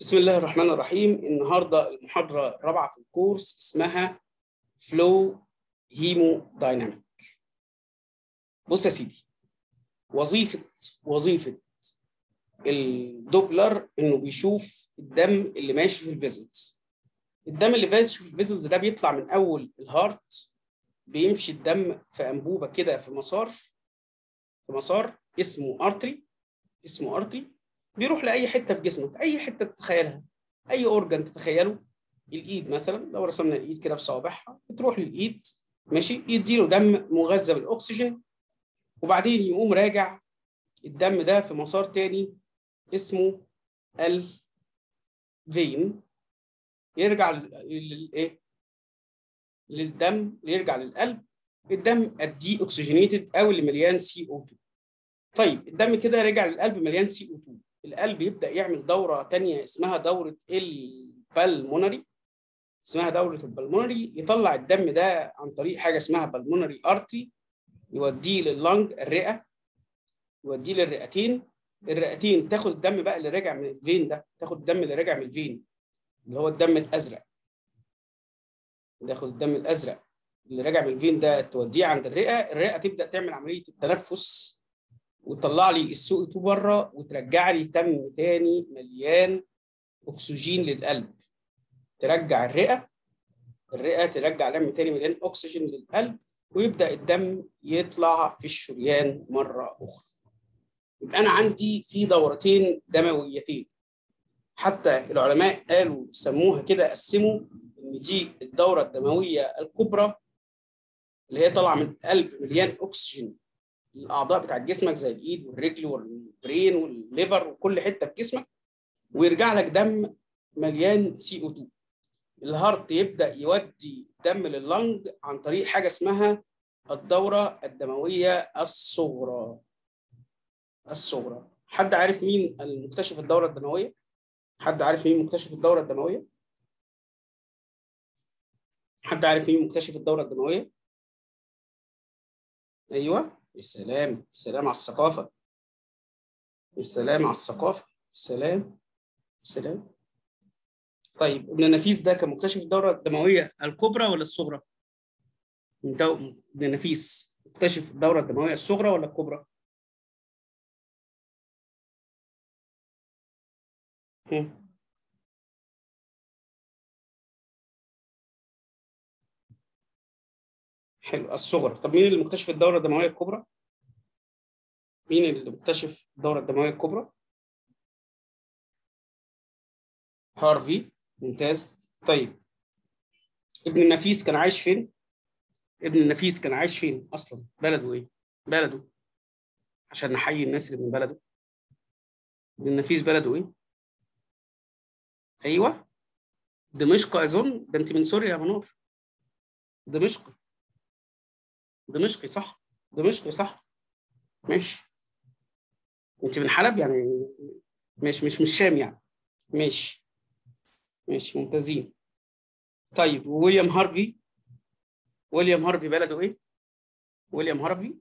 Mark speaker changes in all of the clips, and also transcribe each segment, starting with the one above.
Speaker 1: بسم الله الرحمن الرحيم النهارده المحاضره الرابعه في الكورس اسمها فلو هيمو دايناميك بص يا سيدي وظيفه وظيفه الدوبلر انه بيشوف الدم اللي ماشي في الفيزلز الدم اللي ماشي في الفيزلز ده بيطلع من اول الهارت بيمشي الدم في انبوبه كده في مسار في مسار اسمه ارتري اسمه ارتري بيروح لاي حته في جسمك اي حته تتخيلها اي اورجان تتخيله الايد مثلا لو رسمنا الايد كده بصوابعها بتروح للايد ماشي يديله دم مغذى بالاكسجين وبعدين يقوم راجع الدم ده في مسار تاني اسمه الفين يرجع للايه للدم يرجع للقلب الدم الدي اوكسجينيتد او اللي مليان سي او 2 طيب الدم كده رجع للقلب مليان سي او 2 القلب يبدا يعمل دوره ثانيه اسمها دوره البلمونري اسمها دوره البلمونري يطلع الدم ده عن طريق حاجه اسمها بلمونري ارتري يوديه لللنج الرئه يوديه للرئتين الرئتين تاخد الدم بقى اللي راجع من الفين ده تاخد الدم اللي راجع من الفين اللي هو الدم الازرق تاخد الدم الازرق اللي راجع من الفين ده توديه عند الرئه الرئه تبدا تعمل عمليه التنفس وتطلع لي السوق 2 بره وترجع لي دم تاني مليان اكسجين للقلب ترجع الرئه الرئه ترجع دم تاني مليان اكسجين للقلب ويبدا الدم يطلع في الشريان مره اخرى يبقى انا عندي في دورتين دمويتين حتى العلماء قالوا سموها كده قسموا ان دي الدوره الدمويه الكبرى اللي هي طالعه من القلب مليان اكسجين الاعضاء بتاع جسمك زي الايد والرجل والبرين والليفر وكل حته في جسمك ويرجع لك دم مليان سي او 2 الهارت يبدا يودي دم لللنج عن طريق حاجه اسمها الدوره الدمويه الصغرى الصغرى حد عارف مين المكتشف الدوره الدمويه حد عارف مين مكتشف الدوره الدمويه حد عارف مين مكتشف الدوره الدمويه ايوه السلام السلام على الثقافة السلام على الثقافة السلام السلام طيب ابن نفيس ده كان مكتشف الدورة الدموية الكبرى ولا الصغرى؟ ابن نفيس مكتشف الدورة الدموية الصغرى ولا الكبرى؟ هم. حلو الصغرى طب مين اللي مكتشف الدورة الدموية الكبرى؟ مين اللي مكتشف الدورة الدموية الكبرى؟ هارفي ممتاز طيب ابن النفيس كان عايش فين؟ ابن النفيس كان عايش فين اصلا؟ بلده ايه؟ بلده عشان نحيي الناس اللي من بلده ابن النفيس بلده ايه؟ ايوه دمشق اظن ده انت من سوريا يا منور دمشق دمشقي صح دمشقي صح ماشي انت من حلب يعني مش مش من الشام يعني ماشي ماشي ممتازين طيب ويليام هارفي ويليام هارفي بلده ايه ويليام هارفي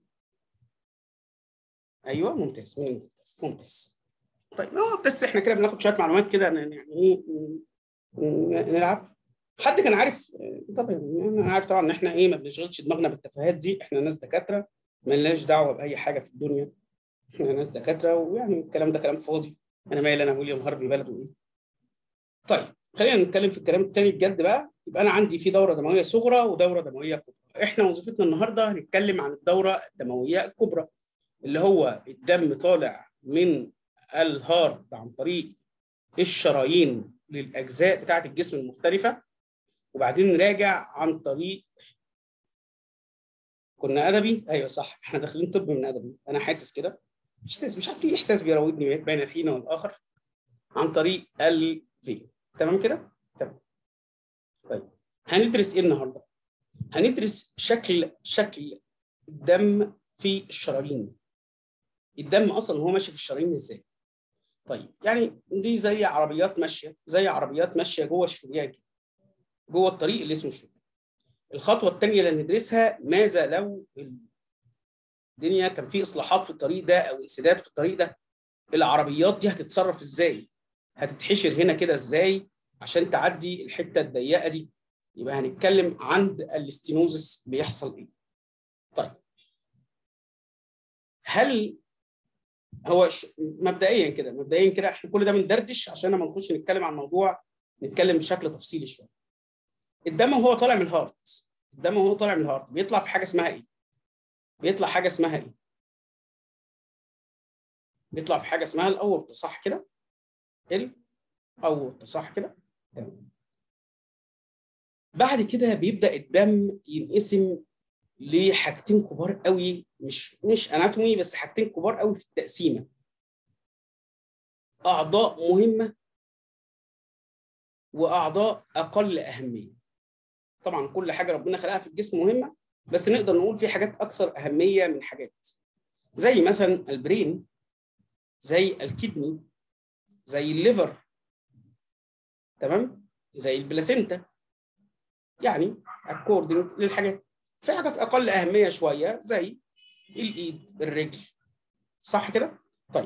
Speaker 1: ايوه ممتاز من انجلترا ممتاز طيب اه بس احنا كده بناخد شويه معلومات كده يعني ايه نلعب حد كان عارف طبعا انا عارف طبعا ان احنا ايه ما بنشغلش دماغنا بالتفاهات دي احنا ناس دكاتره ملناش دعوه باي حاجه في الدنيا احنا ناس دكاتره ويعني الكلام ده كلام فاضي انا مالي انا ويليام هارفي بلده ايه طيب خلينا نتكلم في الكلام الثاني بجد بقى يبقى انا عندي في دوره دمويه صغرى ودوره دمويه كبرى احنا وظيفتنا النهارده هنتكلم عن الدوره الدمويه الكبرى اللي هو الدم طالع من الهارت عن طريق الشرايين للاجزاء بتاعه الجسم المختلفه وبعدين راجع عن طريق كنا ادبي ايوه صح احنا داخلين طب من ادبي انا حاسس كده احساس مش عارف ليه احساس بيراودني بين الحين والاخر عن طريق الفي تمام كده تمام طيب هندرس ايه النهارده هندرس شكل شكل الدم في الشرايين الدم اصلا هو ماشي في الشرايين ازاي طيب يعني دي زي عربيات ماشيه زي عربيات ماشيه جوه الشريان كده جوه الطريق اللي اسمه الشريان الخطوه الثانيه اللي هندرسها ماذا لو الدنيا كان في اصلاحات في الطريق ده او انسداد في الطريق ده العربيات دي هتتصرف ازاي هتتحشر هنا كده ازاي عشان تعدي الحته الضيقه دي يبقى هنتكلم عند الاستينوزس بيحصل ايه طيب هل هو ش... مبدئيا كده مبدئيا كده احنا كل ده بندردش عشان لما نخش نتكلم عن الموضوع نتكلم بشكل تفصيلي شويه الدم وهو طالع من الهارت الدم وهو طالع من الهارت بيطلع في حاجه اسمها ايه بيطلع حاجه اسمها ايه بيطلع في حاجه اسمها الاورطه صح كده الاورطه صح كده تمام بعد كده بيبدا الدم ينقسم لحاجتين كبار قوي مش مش اناتومي بس حاجتين كبار قوي في التقسيمه اعضاء مهمه واعضاء اقل اهميه طبعا كل حاجه ربنا خلقها في الجسم مهمه بس نقدر نقول في حاجات اكثر اهميه من حاجات زي مثلا البرين زي الكدني زي الليفر تمام زي البلاسينتا يعني اكوردنج للحاجات في حاجات اقل اهميه شويه زي الايد الرجل صح كده طيب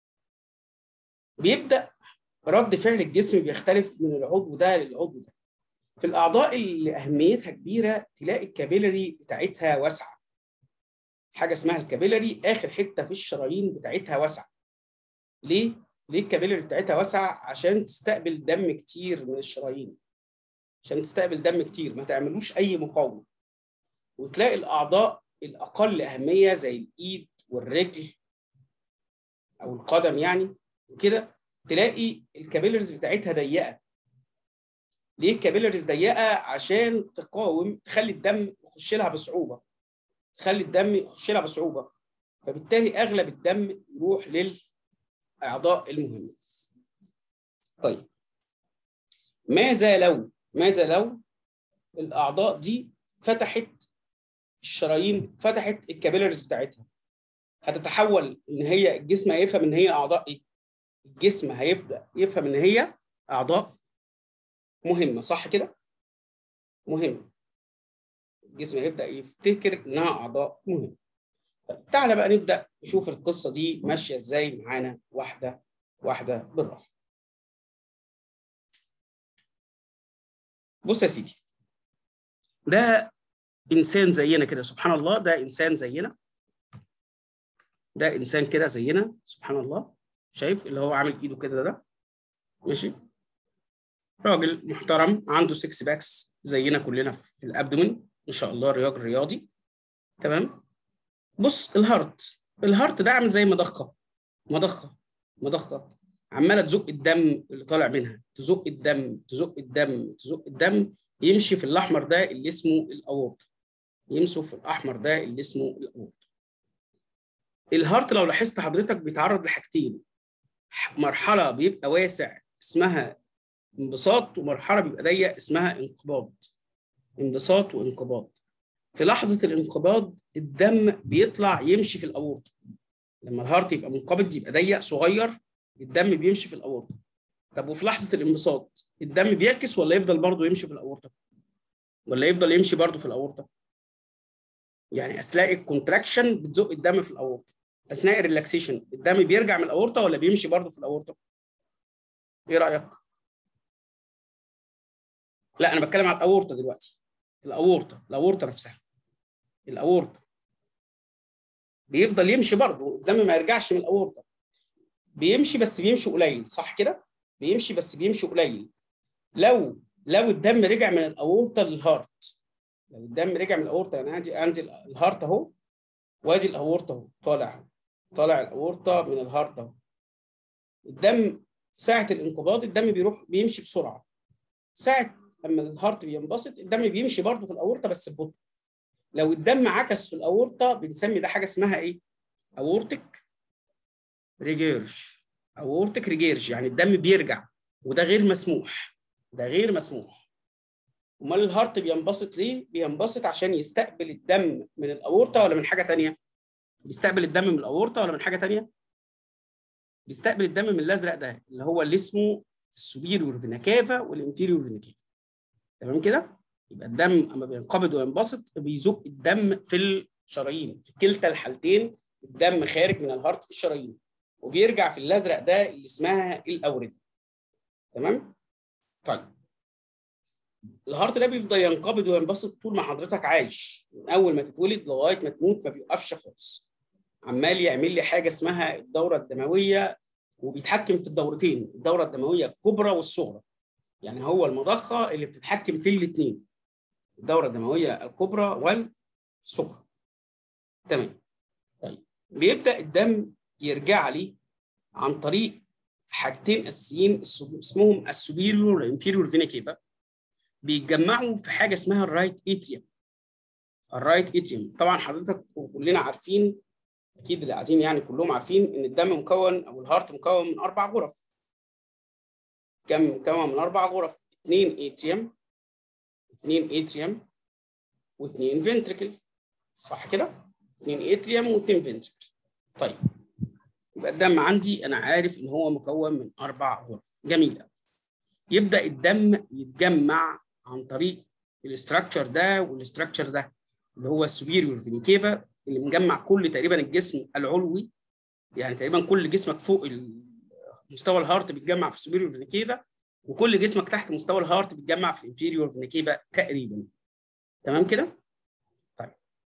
Speaker 1: بيبدا رد فعل الجسم بيختلف من العضو ده للعضو ده في الاعضاء اللي اهميتها كبيره تلاقي الكابيلاري بتاعتها واسعه حاجه اسمها الكابيلاري اخر حته في الشرايين بتاعتها واسعه ليه ليه الكابيلاري بتاعتها واسعه عشان تستقبل دم كتير من الشرايين عشان تستقبل دم كتير ما تعملوش اي مقاومه وتلاقي الاعضاء الاقل اهميه زي الايد والرجل او القدم يعني وكده تلاقي الكابيلرز بتاعتها ضيقه ليه الكابيلرز ضيقه عشان تقاوم تخلي الدم يخش لها بصعوبه تخلي الدم يخش لها بصعوبه فبالتالي اغلب الدم يروح للاعضاء المهمه طيب ماذا لو ماذا لو الاعضاء دي فتحت الشرايين فتحت الكابيلرز بتاعتها هتتحول ان هي الجسم هيفهم ان هي اعضاء ايه الجسم هيبدا يفهم ان هي اعضاء مهمه صح كده مهمه الجسم هيبدا يفتكر انها اعضاء مهمه طيب تعالى بقى نبدا نشوف القصه دي ماشيه ازاي معانا واحده واحده بالراحه بص يا سيدي ده انسان زينا كده سبحان الله ده انسان زينا ده انسان كده زينا سبحان الله شايف اللي هو عامل ايده كده ده ماشي راجل محترم عنده 6 باكس زينا كلنا في الابدومين ان شاء الله راجل رياضي تمام بص الهارت الهارت ده عامل زي مضخه مضخه مضخه عماله تزق الدم اللي طالع منها تزق الدم تزق الدم تزق الدم يمشي في الاحمر ده اللي اسمه الاورط يمشي في الاحمر ده اللي اسمه الاورط الهارت لو لاحظت حضرتك بيتعرض لحاجتين مرحله بيبقى واسع اسمها انبساط ومرحله بيبقى ضيق اسمها انقباض انبساط وانقباض في لحظه الانقباض الدم بيطلع يمشي في الاورطه لما الهارت يبقى منقبض يبقى ضيق صغير الدم بيمشي في الاورطه طب وفي لحظه الانبساط الدم بيعكس ولا يفضل برضه يمشي في الاورطه ولا يفضل يمشي برضه في الاورطه يعني اثناء الكونتراكشن بتزق الدم في الاورطه اثناء الريلاكسيشن الدم بيرجع من الاورطه ولا بيمشي برضه في الاورطه ايه رايك لا انا بتكلم على الاورطه دلوقتي الاورطه الاورطه نفسها الاورطه بيفضل يمشي برضه الدم ما يرجعش من الاورطه بيمشي بس بيمشي قليل صح كده بيمشي بس بيمشي قليل لو لو الدم رجع من الاورطه للهارت لو الدم رجع من الاورطه يعني عندي عندي الهارت اهو وادي الاورطه اهو طالع اهو طالع الاورطه من الهارت اهو الدم ساعه الانقباض الدم بيروح بيمشي بسرعه ساعه لما الهارت بينبسط الدم بيمشي برضه في الاورطه بس ببطء لو الدم عكس في الاورطه بنسمي ده حاجه اسمها ايه اورتك ريجيرج اورتك ريجيرج يعني الدم بيرجع وده غير مسموح ده غير مسموح امال الهارت بينبسط ليه بينبسط عشان يستقبل الدم من الاورطه ولا من حاجه ثانيه بيستقبل الدم من الاورطه ولا من حاجه ثانيه بيستقبل الدم من الازرق ده اللي هو اللي اسمه السوبيريور فينا كافا والانفيريور فينا كافا تمام كده يبقى الدم اما بينقبض وينبسط بيزق الدم في الشرايين في كلتا الحالتين الدم خارج من الهارت في الشرايين وبيرجع في الازرق ده اللي اسمها الاورده تمام طيب الهارت ده بيفضل ينقبض وينبسط طول ما حضرتك عايش من اول ما تتولد لغايه ما تموت ما بيوقفش خالص عمال يعمل لي حاجه اسمها الدوره الدمويه وبيتحكم في الدورتين الدوره الدمويه الكبرى والصغرى يعني هو المضخه اللي بتتحكم في الاثنين الدوره الدمويه الكبرى والصغرى تمام طيب بيبدا الدم يرجع لي عن طريق حاجتين اساسيين اسمهم السوبيريور والانفيريور فينا كيبا بيتجمعوا في حاجه اسمها الرايت اتريوم الرايت اتريوم طبعا حضرتك كلنا عارفين اكيد اللي قاعدين يعني كلهم عارفين ان الدم مكون او الهارت مكون من اربع غرف كم مكون من اربع غرف اثنين اتريوم اثنين اتريوم واثنين فنتركل صح كده اثنين اتريوم واثنين فنتركل طيب يبقى الدم عندي انا عارف ان هو مكون من اربع غرف جميل يبدا الدم يتجمع عن طريق الاستراكشر ده والاستراكشر ده اللي هو السوبيريور فينيكيبا اللي مجمع كل تقريبا الجسم العلوي يعني تقريبا كل جسمك فوق مستوى الهارت بيتجمع في السوبيريور فينيكيبا وكل جسمك تحت مستوى الهارت بيتجمع في الانفيريور فينيكيبا تقريبا تمام كده؟ طيب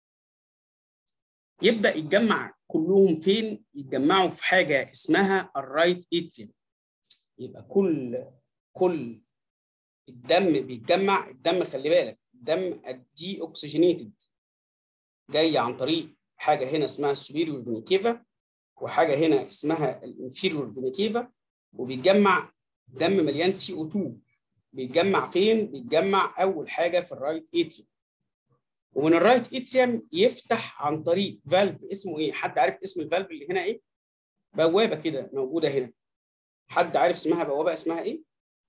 Speaker 1: يبدا يتجمع كلهم فين؟ يتجمعوا في حاجه اسمها الرايت اتريوم يبقى كل كل الدم بيتجمع الدم خلي بالك الدم الدي اوكسجينيتد جاي عن طريق حاجه هنا اسمها السوبيريور فينيكيفا وحاجه هنا اسمها الانفيريور فينيكيفا وبيتجمع دم مليان سي او 2 بيتجمع فين؟ بيتجمع اول حاجه في الرايت اتريوم ومن الرايت اتريوم يفتح عن طريق فالف اسمه ايه؟ حد عارف اسم الفالف اللي هنا ايه؟ بوابه كده موجوده هنا حد عارف اسمها بوابه اسمها ايه؟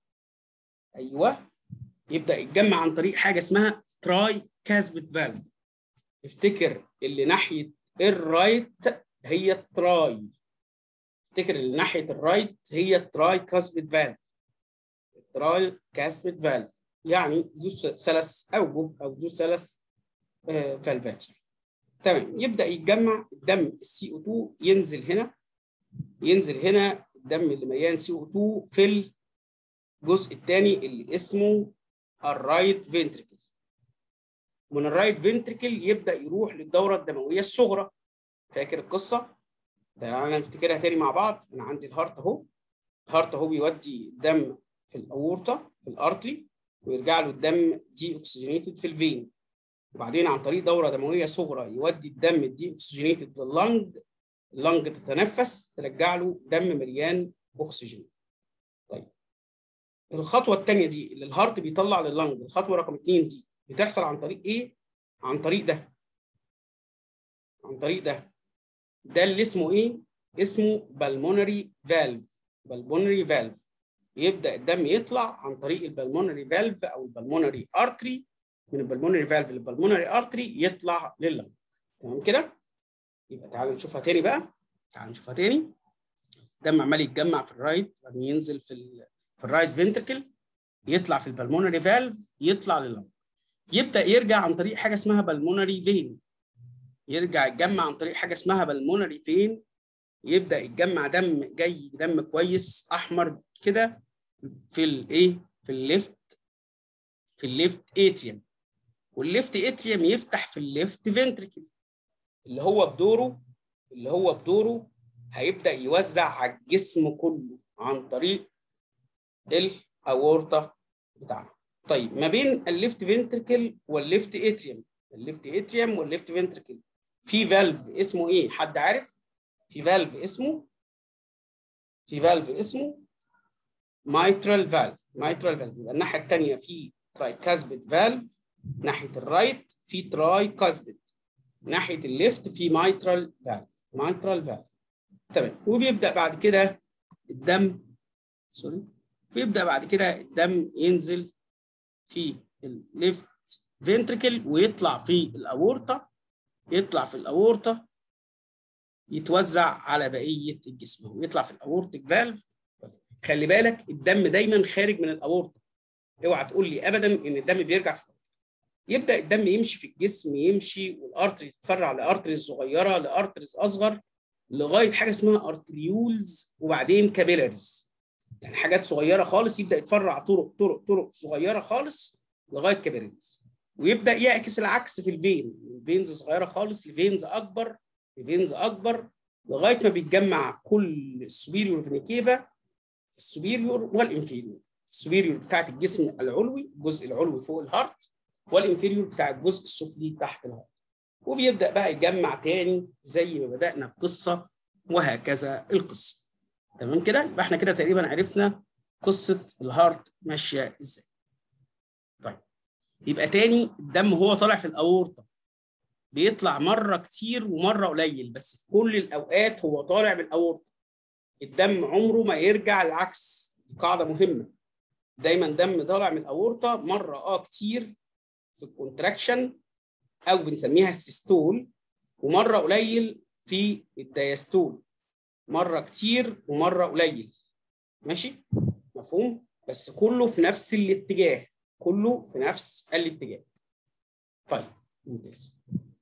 Speaker 1: ايوه يبدا يتجمع عن طريق حاجه اسمها تراي كاسبت فالف افتكر اللي ناحيه الرايت هي التراي افتكر اللي ناحيه الرايت هي التراي كاسبت فالف التراي كاسبت فالف يعني ذو ثلاث اوجه او ذو ثلاث آه فالفات تمام يبدا يتجمع الدم السي او 2 ينزل هنا ينزل هنا الدم اللي مليان سي او 2 في الجزء الثاني اللي اسمه الرايت فنتركل من الرايت فنتركل يبدا يروح للدوره الدمويه الصغرى فاكر القصه تعالى نفتكرها تاني مع بعض انا عندي الهارت اهو الهارت اهو بيودي الدم في الاورطه في الارتري ويرجع له الدم دي اوكسجينيتد في الفين وبعدين عن طريق دوره دمويه صغرى يودي الدم الدي اوكسجينيتد لللنج اللنج تتنفس ترجع له دم مليان اكسجين طيب الخطوه الثانيه دي اللي الهارت بيطلع لللنج الخطوه رقم اثنين دي بتحصل عن طريق ايه؟ عن طريق ده عن طريق ده ده اللي اسمه ايه؟ اسمه بالمونري فالف بالمونري فالف يبدا الدم يطلع عن طريق البلمونري فالف او البلمونري ارتري من البلمونري فالف للبلمونري ارتري يطلع لللنج تمام كده؟ يبقى تعالى نشوفها تاني بقى تعالى نشوفها تاني الدم عمال يتجمع في الرايت بعدين ينزل في ال في الرايت فنتركل يطلع في البلمونري فالف يطلع لللنج يبدا يرجع عن طريق حاجه اسمها بالمونري فين يرجع يتجمع عن طريق حاجه اسمها بالمونري فين يبدا يتجمع دم جاي دم كويس احمر كده في الايه في الليفت في الليفت اتريوم والليفت اتريوم يفتح في الليفت فنتركل اللي هو بدوره اللي هو بدوره هيبدا يوزع على الجسم كله عن طريق الاورطه بتاعنا طيب ما بين الليفت فنتركل والليفت اتريوم الليفت اتريوم والليفت فنتركل في فالف اسمه ايه حد عارف في فالف اسمه في فالف اسمه مايترال فالف مايترال فالف يبقى الناحيه الثانيه في تراي كاسبت فالف ناحيه الرايت في تراي كاسبت ناحيه الليفت في مايترال فالف مايترال فالف تمام وبيبدا بعد كده الدم سوري بيبدا بعد كده الدم ينزل في الليفت فنتركل ويطلع في الاورطه يطلع في الاورطه يتوزع على بقيه الجسم ويطلع في الاورتيك فالف خلي بالك الدم دايما خارج من الاورطه اوعى تقول لي ابدا ان الدم بيرجع في الأورطة. يبدا الدم يمشي في الجسم يمشي والارتري تتفرع لارتريز صغيره لارتريز اصغر لغايه حاجه اسمها ارتريولز وبعدين كابيلرز يعني حاجات صغيره خالص يبدا يتفرع طرق طرق طرق صغيره خالص لغايه كابيلاريز ويبدا يعكس العكس في الفين الفينز صغيره خالص لفينز اكبر لفينز اكبر لغايه ما بيتجمع كل السوبيريور فينيكيفا السوبيريور والانفيريور السوبيريور بتاعت الجسم العلوي الجزء العلوي فوق الهارت والانفيريور بتاع الجزء السفلي تحت الهارت وبيبدا بقى يجمع تاني زي ما بدانا القصه وهكذا القصه تمام كده يبقى احنا كده تقريبا عرفنا قصه الهارت ماشيه ازاي طيب يبقى تاني الدم هو طالع في الاورطه بيطلع مره كتير ومره قليل بس في كل الاوقات هو طالع بالاورطه الدم عمره ما يرجع العكس دي قاعده مهمه دايما دم طالع من الاورطه مره اه كتير في الكونتراكشن او بنسميها السيستول ومره قليل في الدياستول مره كتير ومره قليل ماشي مفهوم بس كله في نفس الاتجاه كله في نفس الاتجاه طيب ممتاز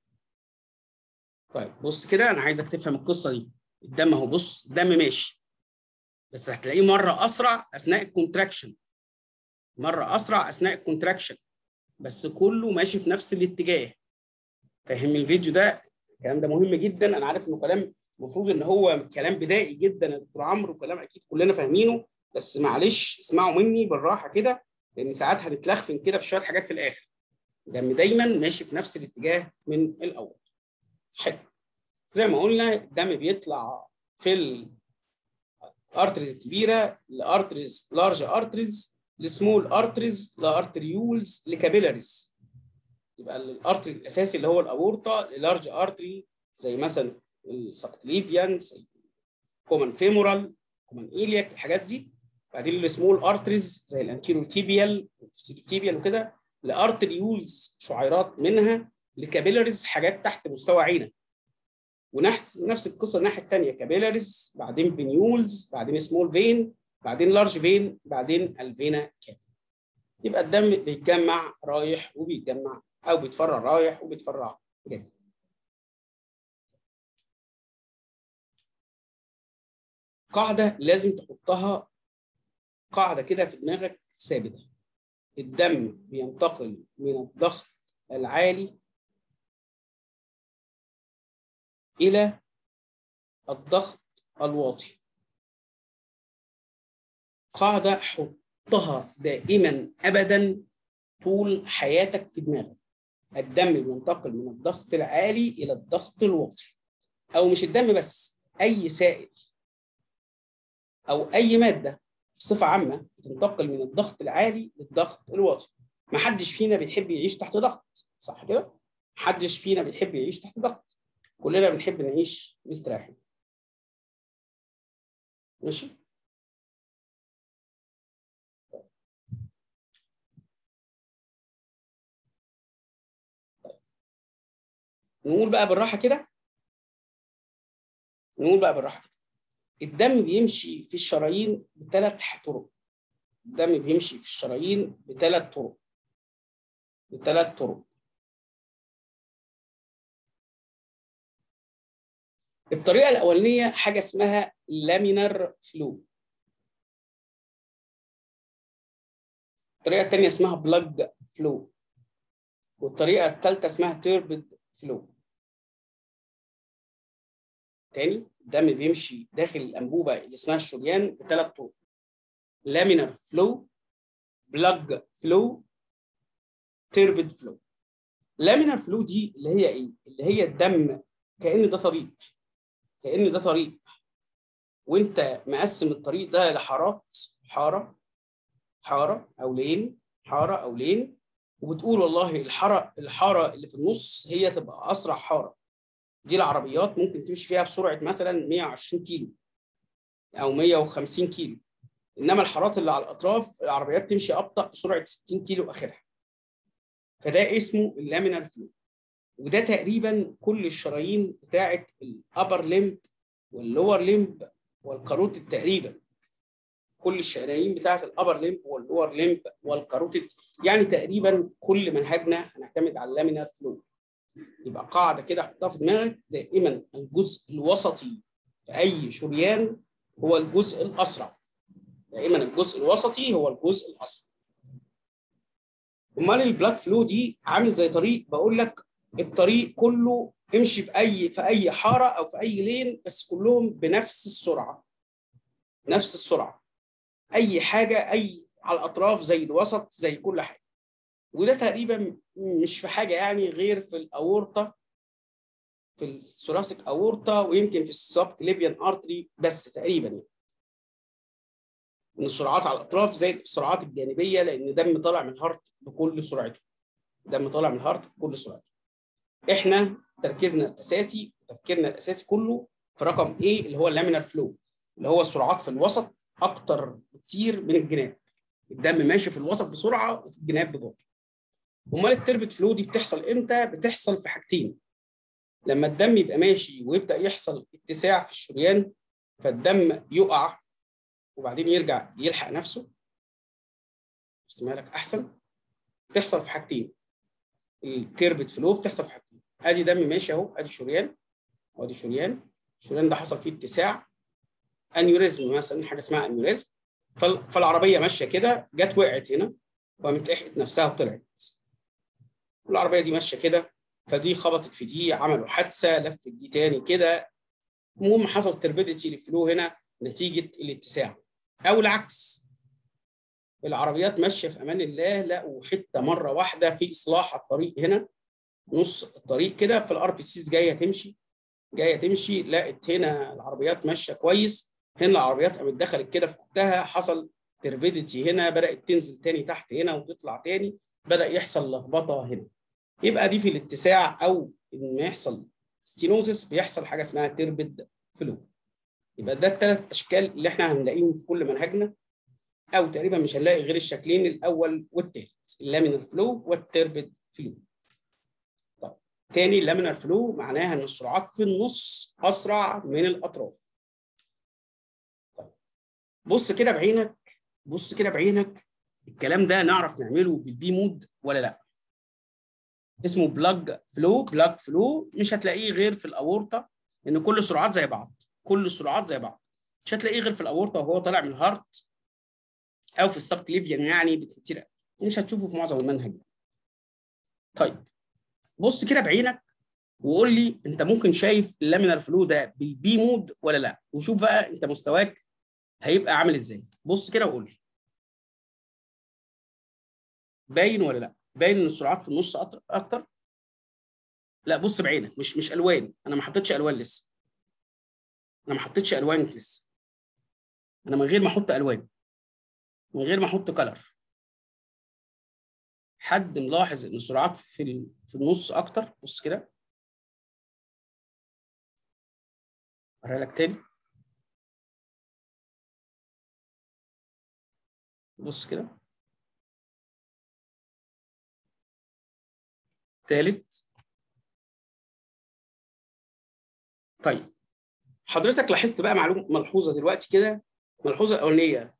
Speaker 1: طيب بص كده انا عايزك تفهم القصه دي الدم اهو بص الدم ماشي بس هتلاقيه مره اسرع اثناء الكونتراكشن مره اسرع اثناء الكونتراكشن بس كله ماشي في نفس الاتجاه فاهم الفيديو ده الكلام ده مهم جدا انا عارف انه كلام المفروض ان هو كلام بدائي جدا يا دكتور عمرو وكلام اكيد كلنا فاهمينه بس معلش اسمعوا مني بالراحه كده لان ساعات هنتلخفن كده في شويه حاجات في الاخر الدم دايما ماشي في نفس الاتجاه من الاول حلو زي ما قلنا الدم بيطلع في الارتريز الكبيره لارتريز لارج ارتريز لسمول ارتريز لارتريولز لكابيلاريز يبقى الارتري الاساسي اللي هو الاورطه للارج ارتري زي مثلا السبكليفيان زي كومن فيمورال كومن ايلياك الحاجات دي بعدين السمول ارتريز زي الانتيريور تيبيال تيبيال وكده لارتريولز شعيرات منها لكابيلاريز حاجات تحت مستوى عينك ونفس نفس القصه الناحيه الثانيه كابيلاريز بعدين فينيولز بعدين سمول فين بعدين لارج فين بعدين الفينا كاف يبقى الدم بيتجمع رايح وبيتجمع او بيتفرع رايح وبيتفرع جاي قاعده لازم تحطها قاعده كده في دماغك ثابته الدم بينتقل من الضغط العالي الى الضغط الواطي قاعده حطها دائما ابدا طول حياتك في دماغك الدم بينتقل من الضغط العالي الى الضغط الواطي او مش الدم بس اي سائل او اي ماده بصفه عامه بتنتقل من الضغط العالي للضغط الواطي ما حدش فينا بيحب يعيش تحت ضغط صح كده محدش فينا بيحب يعيش تحت ضغط كلنا بنحب نعيش مستريحين ماشي نقول بقى بالراحه كده نقول بقى بالراحه كده الدم بيمشي في الشرايين بثلاث طرق الدم بيمشي في الشرايين بثلاث طرق بثلاث طرق الطريقه الاولانيه حاجه اسمها لامينر فلو الطريقه الثانيه اسمها بلاج فلو والطريقه الثالثه اسمها تيربد فلو تاني الدم بيمشي داخل الانبوبه اللي اسمها الشريان بثلاث طرق لامينر فلو بلاج فلو تيربد فلو لامينر فلو دي اللي هي ايه اللي هي الدم كان ده طريق كان ده طريق وانت مقسم الطريق ده لحارات حاره حاره او لين حاره او لين وبتقول والله الحاره الحاره اللي في النص هي تبقى اسرع حاره دي العربيات ممكن تمشي فيها بسرعه مثلا 120 كيلو او 150 كيلو انما الحارات اللي على الاطراف العربيات تمشي ابطا بسرعه 60 كيلو اخرها فده اسمه اللامينال فلو وده تقريبا كل الشرايين بتاعه الابر ليمب واللور ليمب والكاروتيد تقريبا كل الشرايين بتاعه الابر ليمب واللور ليمب والكاروتيد يعني تقريبا كل منهجنا هنعتمد على اللامينال فلو يبقى قاعده كده حطها في دماغك دائما الجزء الوسطي في اي شريان هو الجزء الاسرع دائما الجزء الوسطي هو الجزء الاصغر امال البلاد فلو دي عامل زي طريق بقول لك الطريق كله امشي في اي في اي حاره او في اي لين بس كلهم بنفس السرعه نفس السرعه اي حاجه اي على الاطراف زي الوسط زي كل حاجه وده تقريبا مش في حاجه يعني غير في الاورطه في الثوراسيك اورطه ويمكن في السب كليفيان ارتري بس تقريبا يعني. ان السرعات على الاطراف زي السرعات الجانبيه لان الدم طالع من الهارت بكل سرعته الدم طالع من الهارت بكل سرعته احنا تركيزنا الاساسي تفكيرنا الاساسي كله في رقم ايه اللي هو اللامينار فلو اللي هو السرعات في الوسط اكتر بكتير من الجناب الدم ماشي في الوسط بسرعه وفي الجناب ببطء امال التربت فلو دي بتحصل امتى بتحصل في حاجتين لما الدم يبقى ماشي ويبدا يحصل اتساع في الشريان فالدم يقع وبعدين يرجع يلحق نفسه استمالك احسن تحصل في حاجتين التربت فلو بتحصل في حاجتين ادي دم ماشي اهو ادي شريان وادي شريان الشريان ده حصل فيه اتساع انيوريزم مثلا حاجه اسمها انيوريزم فالعربيه ماشيه كده جت وقعت هنا وقامت لحقت نفسها وطلعت والعربيه دي ماشيه كده فدي خبطت في دي عملوا حادثه لفت دي تاني كده المهم حصل تربيديتي للفلو هنا نتيجه الاتساع او العكس العربيات ماشيه في امان الله لقوا حته مره واحده في اصلاح الطريق هنا نص الطريق كده فالار بي سيز جايه تمشي جايه تمشي لقت هنا العربيات ماشيه كويس هنا العربيات قامت دخلت كده في وقتها حصل تربيديتي هنا بدات تنزل تاني تحت هنا وتطلع تاني بدا يحصل لخبطه هنا يبقى دي في الاتساع او ان يحصل ستينوزس بيحصل حاجه اسمها تربد فلو يبقى ده الثلاث اشكال اللي احنا هنلاقيهم في كل منهجنا او تقريبا مش هنلاقي غير الشكلين الاول والثالث اللامينال فلو والتربد فلو طب تاني اللامينال فلو معناها ان السرعات في النص اسرع من الاطراف طيب بص كده بعينك بص كده بعينك الكلام ده نعرف نعمله بالبي مود ولا لا اسمه بلاج فلو بلاج فلو مش هتلاقيه غير في الاورطه ان كل السرعات زي بعض كل السرعات زي بعض مش هتلاقيه غير في الاورطه وهو طالع من الهارت او في السب كليفيان يعني بكتير مش هتشوفه في معظم المنهج طيب بص كده بعينك وقول لي انت ممكن شايف اللامينار فلو ده بالبي مود ولا لا وشوف بقى انت مستواك هيبقى عامل ازاي بص كده وقول لي باين ولا لا باين ان السرعات في النص اكتر لا بص بعينك مش مش الوان انا ما حطيتش الوان لسه انا ما حطيتش الوان لسه انا من غير ما احط الوان من غير ما احط كلر حد ملاحظ ان السرعات في في النص اكتر بص كده اوريها لك تاني بص كده تالت طيب حضرتك لاحظت بقى معلومه ملحوظه دلوقتي كده الملحوظه الاولانيه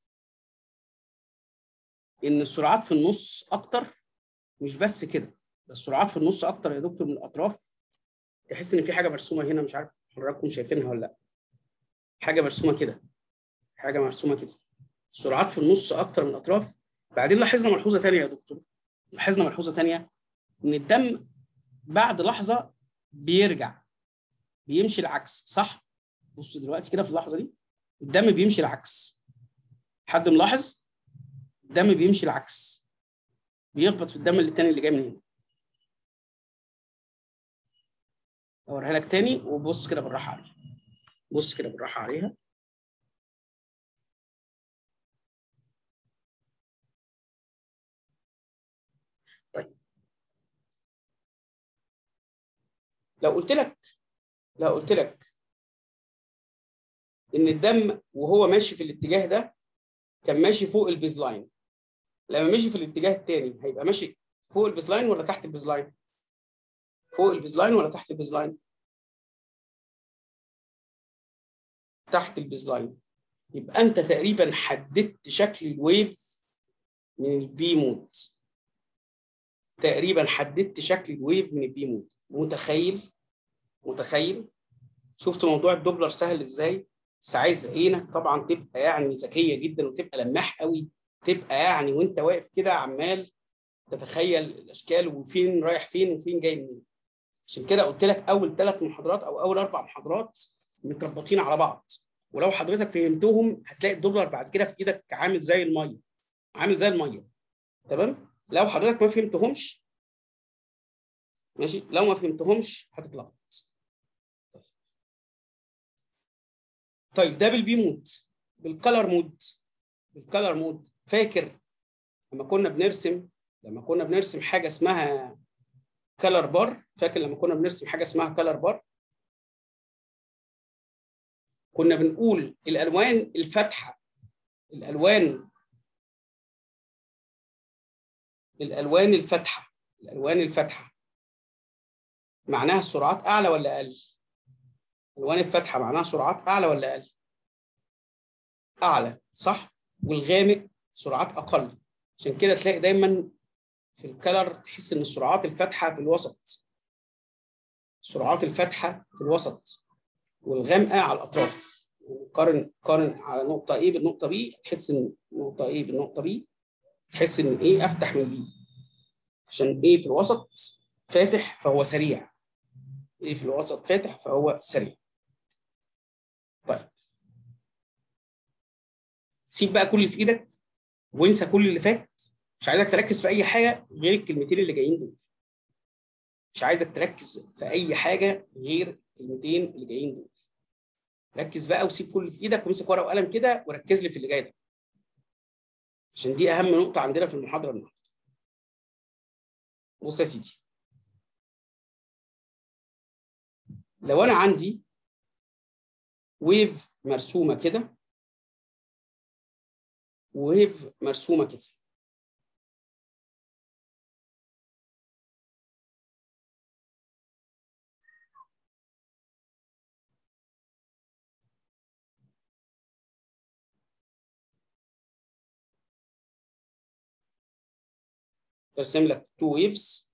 Speaker 1: ان السرعات في النص اكتر مش بس كده ده السرعات في النص اكتر يا دكتور من الاطراف تحس ان في حاجه مرسومه هنا مش عارف حضراتكم شايفينها ولا لا حاجه مرسومه كده حاجه مرسومه كده السرعات في النص اكتر من الاطراف بعدين لاحظنا ملحوظه ثانيه يا دكتور لاحظنا ملحوظه ثانيه ان الدم بعد لحظه بيرجع بيمشي العكس صح بص دلوقتي كده في اللحظه دي الدم بيمشي العكس حد ملاحظ الدم بيمشي العكس بيخبط في الدم التاني اللي جاي من هنا اوريها لك تاني وبص كده بالراحه عليها بص كده بالراحه عليها طيب لو قلت لك لو قلت لك ان الدم وهو ماشي في الاتجاه ده كان ماشي فوق البيز لاين لما مشي في الاتجاه الثاني هيبقى ماشي فوق البيز لاين ولا تحت البيز لاين فوق البيز لاين ولا تحت البيز لاين تحت البيز لاين يبقى انت تقريبا حددت شكل الويف من البي مود تقريبا حددت شكل الويف من البي مود متخيل متخيل شفت موضوع الدوبلر سهل ازاي بس عايز عينك طبعا تبقى يعني ذكيه جدا وتبقى لماح قوي تبقى يعني وانت واقف كده عمال تتخيل الاشكال وفين رايح فين وفين جاي منين عشان كده قلت لك اول ثلاث محاضرات او اول اربع محاضرات متربطين على بعض ولو حضرتك فهمتهم هتلاقي الدولار بعد كده في ايدك عامل زي الميه عامل زي الميه تمام لو حضرتك ما فهمتهمش ماشي لو ما فهمتهمش هتتلخبط طيب ده بالبي مود بالكلر مود بالكلر مود فاكر لما كنا بنرسم لما كنا بنرسم حاجه اسمها كلر بار فاكر لما كنا بنرسم حاجه اسمها كلر بار كنا بنقول الالوان الفاتحه الالوان الالوان الفاتحه الالوان الفاتحه معناها السرعات اعلى ولا اقل الالوان الفاتحه معناها سرعات اعلى ولا اقل اعلى صح والغامق سرعات اقل عشان كده تلاقي دايما في الكلر تحس ان السرعات الفاتحه في الوسط السرعات الفاتحه في الوسط والغامقه على الاطراف قارن قارن على نقطه ايه بالنقطه بي تحس ان نقطه ايه بالنقطه بي تحس ان ايه افتح من بي عشان ايه في الوسط فاتح فهو سريع ايه في الوسط فاتح فهو سريع طيب سيب بقى كل اللي في ايدك وانسى كل اللي فات مش عايزك تركز في اي حاجه غير الكلمتين اللي جايين دول مش عايزك تركز في اي حاجه غير الكلمتين اللي جايين دول ركز بقى وسيب كل اللي في ايدك وامسك ورقه وقلم كده وركز لي في اللي جاي ده عشان دي اهم نقطه عندنا في المحاضره النهارده بص يا سيدي لو انا عندي ويف مرسومه كده ويف مرسومه كده برسم لك تو ويفز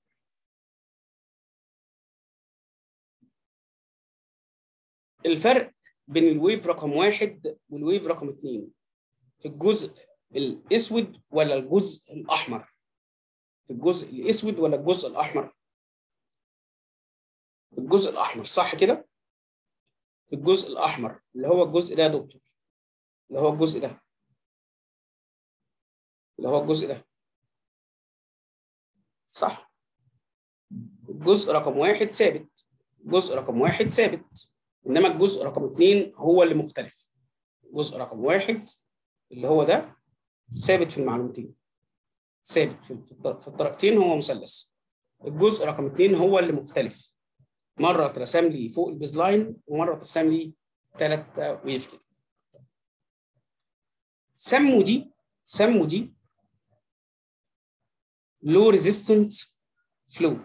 Speaker 1: الفرق بين الويف رقم واحد والويف رقم اثنين في الجزء الاسود ولا الجزء الاحمر في الجزء الاسود ولا الجزء الاحمر في الجزء الاحمر صح كده في الجزء الاحمر اللي هو الجزء ده يا دكتور اللي هو الجزء ده اللي هو الجزء ده صح الجزء رقم واحد ثابت جزء رقم واحد ثابت انما الجزء رقم اثنين هو اللي مختلف جزء رقم واحد اللي هو ده ثابت في المعلومتين ثابت في في الطريقتين هو مثلث الجزء رقم اثنين هو اللي مختلف مره اترسم لي فوق البيز لاين ومره اترسم لي ثلاث ويف كده سموا دي سموا دي لو ريزيستنت فلو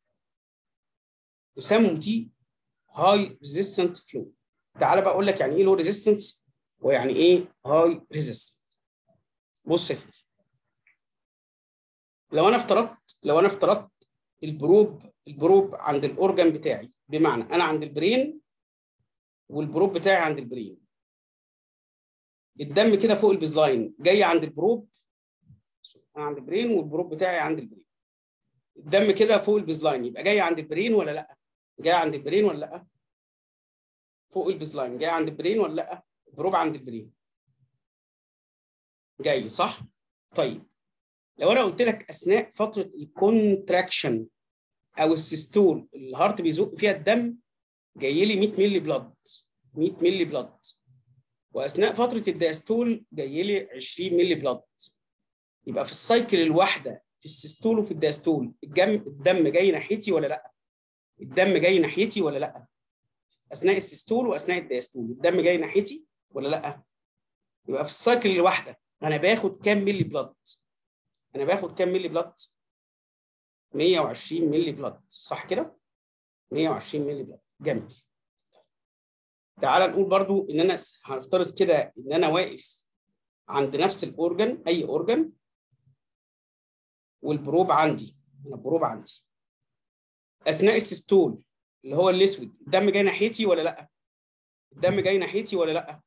Speaker 1: وسموا دي هاي ريزيستنت فلو تعال بقى اقول لك يعني ايه لو ريزيستنت ويعني ايه هاي ريزيستنت بص يا سيدي لو انا افترضت لو انا افترضت البروب البروب عند الاورجن بتاعي بمعنى انا عند البرين والبروب بتاعي عند البرين الدم كده فوق البيزلاين جاي عند البروب انا عند البرين والبروب بتاعي عند البرين الدم كده فوق البيزلاين يبقى جاي عند البرين ولا لا جاي عند البرين ولا لا فوق البيزلاين جاي عند البرين ولا لا البروب عند البرين جاي صح طيب لو انا قلت لك اثناء فتره الكونتراكشن او السيستول الهارت بيزق فيها الدم جاي لي 100 مللي بلاد 100 مللي بلاد واثناء فتره الداستول جاي لي 20 مللي بلاد يبقى في السايكل الواحده في السيستول وفي الداستول الجم الدم جاي ناحيتي ولا لا الدم جاي ناحيتي ولا لا اثناء السيستول واثناء الداستول الدم جاي ناحيتي ولا لا يبقى في السايكل الواحده انا باخد كام مللي بلاد انا باخد كام مللي بلاد 120 مللي بلاد صح كده 120 مللي بلاد جميل تعال نقول برضو ان انا هنفترض كده ان انا واقف عند نفس الاورجن اي اورجن والبروب عندي انا البروب عندي اثناء السيستول اللي هو الاسود الدم جاي ناحيتي ولا لا الدم جاي ناحيتي ولا لا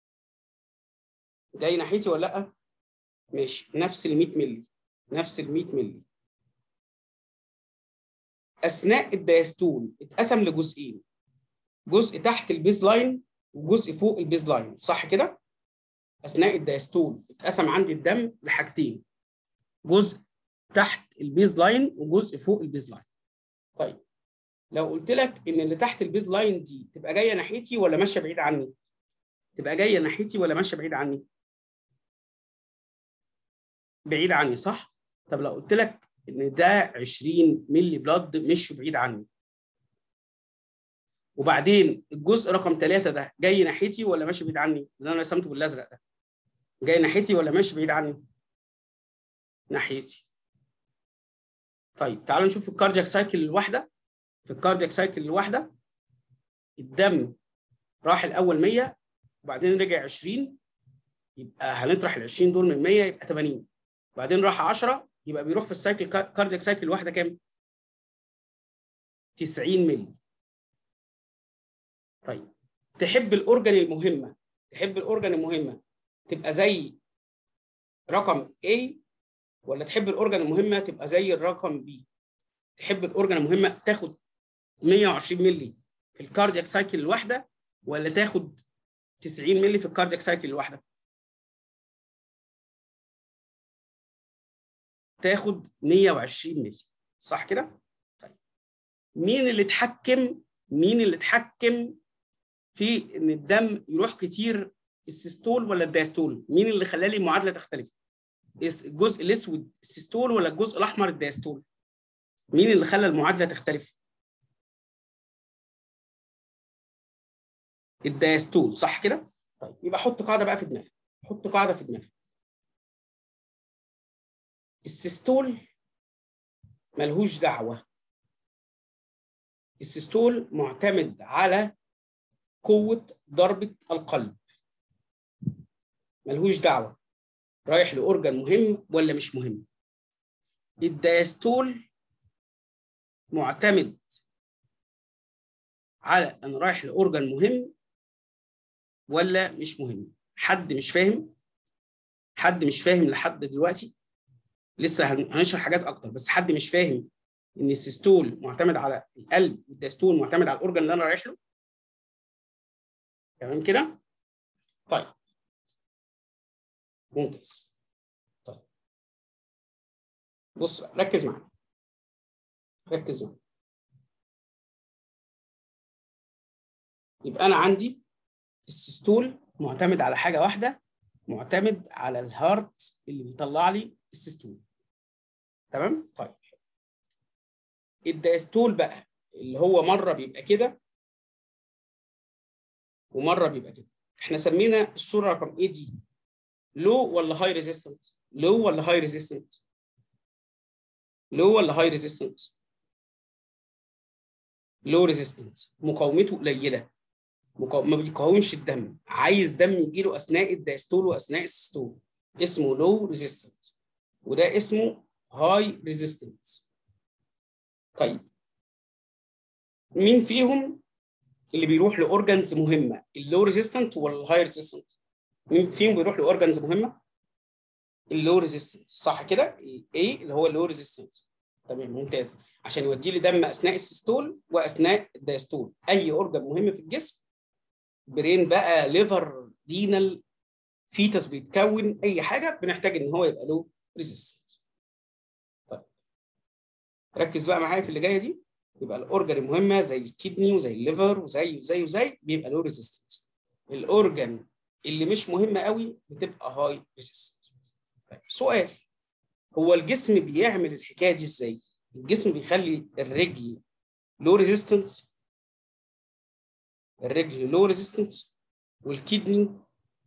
Speaker 1: جاي ناحيتي ولا لا ماشي نفس ال 100 مللي نفس ال 100 مللي اثناء الدايستول اتقسم لجزئين جزء تحت البيز لاين وجزء فوق البيز لاين صح كده اثناء الدايستول اتقسم عندي الدم لحاجتين جزء تحت البيز لاين وجزء فوق البيز لاين طيب لو قلت لك ان اللي تحت البيز لاين دي تبقى جايه ناحيتي ولا ماشيه بعيد عني تبقى جايه ناحيتي ولا ماشيه بعيد عني بعيد عني صح طب لو قلت لك ان ده 20 مللي بلاد مشوا بعيد عني وبعدين الجزء رقم ثلاثة ده جاي ناحيتي ولا ماشي بعيد عني اللي انا رسمته بالازرق ده جاي ناحيتي ولا ماشي بعيد عني ناحيتي طيب تعالوا نشوف الكاردياك سايكل الواحده في الكاردياك سايكل الواحده الدم راح الاول 100 وبعدين رجع 20 يبقى هنطرح ال 20 دول من 100 يبقى 80 بعدين راح 10 يبقى بيروح في السايكل كاردياك سايكل الواحده كام 90 مللي طيب تحب الاورجن المهمه تحب الاورجن المهمه تبقى زي رقم A ولا تحب الاورجن المهمه تبقى زي الرقم B تحب الاورجن المهمه تاخد 120 مللي في الكاردياك سايكل الواحده ولا تاخد 90 مللي في الكاردياك سايكل الواحده تاخد 120 مللي صح كده طيب مين اللي اتحكم مين اللي اتحكم في ان الدم يروح كتير السيستول ولا الدايستول مين اللي خلى لي المعادله تختلف الجزء الاسود السيستول ولا الجزء الاحمر الدايستول مين اللي خلى المعادله تختلف الدايستول صح كده طيب يبقى حط قاعده بقى في دماغك حط قاعده في دماغك السيستول ملهوش دعوه السيستول معتمد على قوه ضربه القلب ملهوش دعوه رايح لاورجن مهم ولا مش مهم الدايستول معتمد على انا رايح لاورجن مهم ولا مش مهم حد مش فاهم حد مش فاهم لحد دلوقتي لسه هنشرح حاجات اكتر بس حد مش فاهم ان السيستول معتمد على القلب والدايستول معتمد على الاورجن اللي انا رايح له تمام كده طيب ممتاز طيب بص بقى ركز معايا ركز معايا يبقى انا عندي السيستول معتمد على حاجه واحده معتمد على الهارت اللي بيطلع لي السيستول تمام طيب الدايستول بقى اللي هو مره بيبقى كده ومره بيبقى كده احنا سمينا الصوره رقم ايه دي لو ولا هاي ريزيستنت لو ولا هاي ريزيستنت لو ولا هاي ريزيستنت لو ريزيستنت مقاومته قليله مقاو... ما بيقاومش الدم عايز دم يجي له اثناء الدايستول واثناء السيستول اسمه لو ريزيستنت وده اسمه هاي ريزيستنت طيب مين فيهم اللي بيروح لاورجنز مهمه اللو ريزيستنت ولا الهاي ريزيستنت مين فيهم بيروح لاورجنز مهمه اللو ريزيستنت صح كده الاي اللي هو اللو ريزيستنت تمام ممتاز عشان يودي لي دم اثناء السيستول واثناء الدايستول اي اورجن مهم في الجسم برين بقى ليفر رينال فيتس بيتكون اي حاجه بنحتاج ان هو يبقى له ريزيستنت طيب ركز بقى معايا في اللي جايه دي يبقى الاورجن المهمه زي الكدني وزي الليفر وزي وزي وزي بيبقى له ريزيستنت الاورجن اللي مش مهمه قوي بتبقى هاي ريزيستنت طيب سؤال هو الجسم بيعمل الحكايه دي ازاي الجسم بيخلي الرجل لو ريزيستنت الرجل لو ريزيستنت والكدني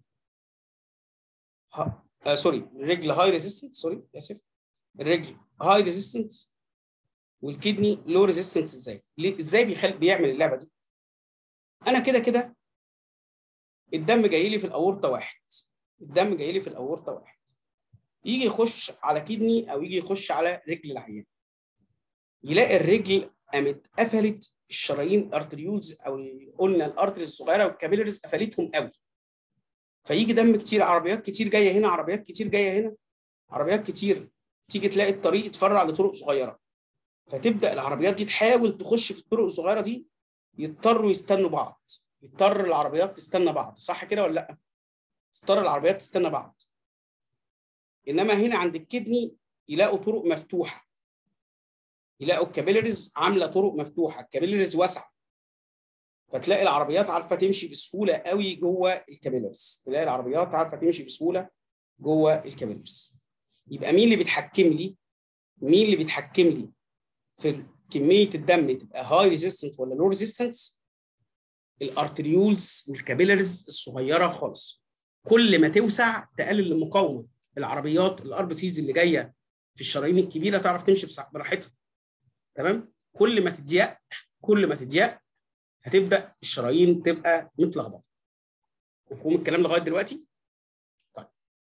Speaker 1: ها... آه سوري الرجل هاي ريزيستنت سوري اسف الرجل هاي ريزيستنت والكدني لو ريزيستنت ازاي ازاي بيخلي بيعمل اللعبه دي انا كده كده الدم جاي لي في الاورطه واحد الدم جاي لي في الاورطه واحد يجي يخش على كدني او يجي يخش على رجل العيان يلاقي الرجل قامت قفلت الشرايين ارتريولز او قلنا الارتريز الصغيره والكابيلرز قفلتهم قوي فيجي دم كتير عربيات كتير جايه هنا عربيات كتير جايه هنا عربيات كتير تيجي تلاقي الطريق اتفرع لطرق صغيره فتبدا العربيات دي تحاول تخش في الطرق الصغيره دي يضطروا يستنوا بعض يضطر العربيات تستنى بعض صح كده ولا لا تضطر العربيات تستنى بعض انما هنا عند الكدني يلاقوا طرق مفتوحه يلاقوا الكابيلريز عامله طرق مفتوحه الكابيلريز واسعه فتلاقي العربيات عارفه تمشي بسهوله قوي جوه الكابيلريز تلاقي العربيات عارفه تمشي بسهوله جوه الكابيلريز يبقى مين اللي بيتحكم لي مين اللي بيتحكم لي في كميه الدم تبقى هاي ريزيستنت ولا لو ريزيستنت الارتريولز والكابيلرز الصغيره خالص كل ما توسع تقلل المقاومه العربيات الار بي سيز اللي جايه في الشرايين الكبيره تعرف تمشي براحتها تمام كل ما تضيق كل ما تضيق هتبدا الشرايين تبقى متلخبطه مفهوم الكلام لغايه دلوقتي طيب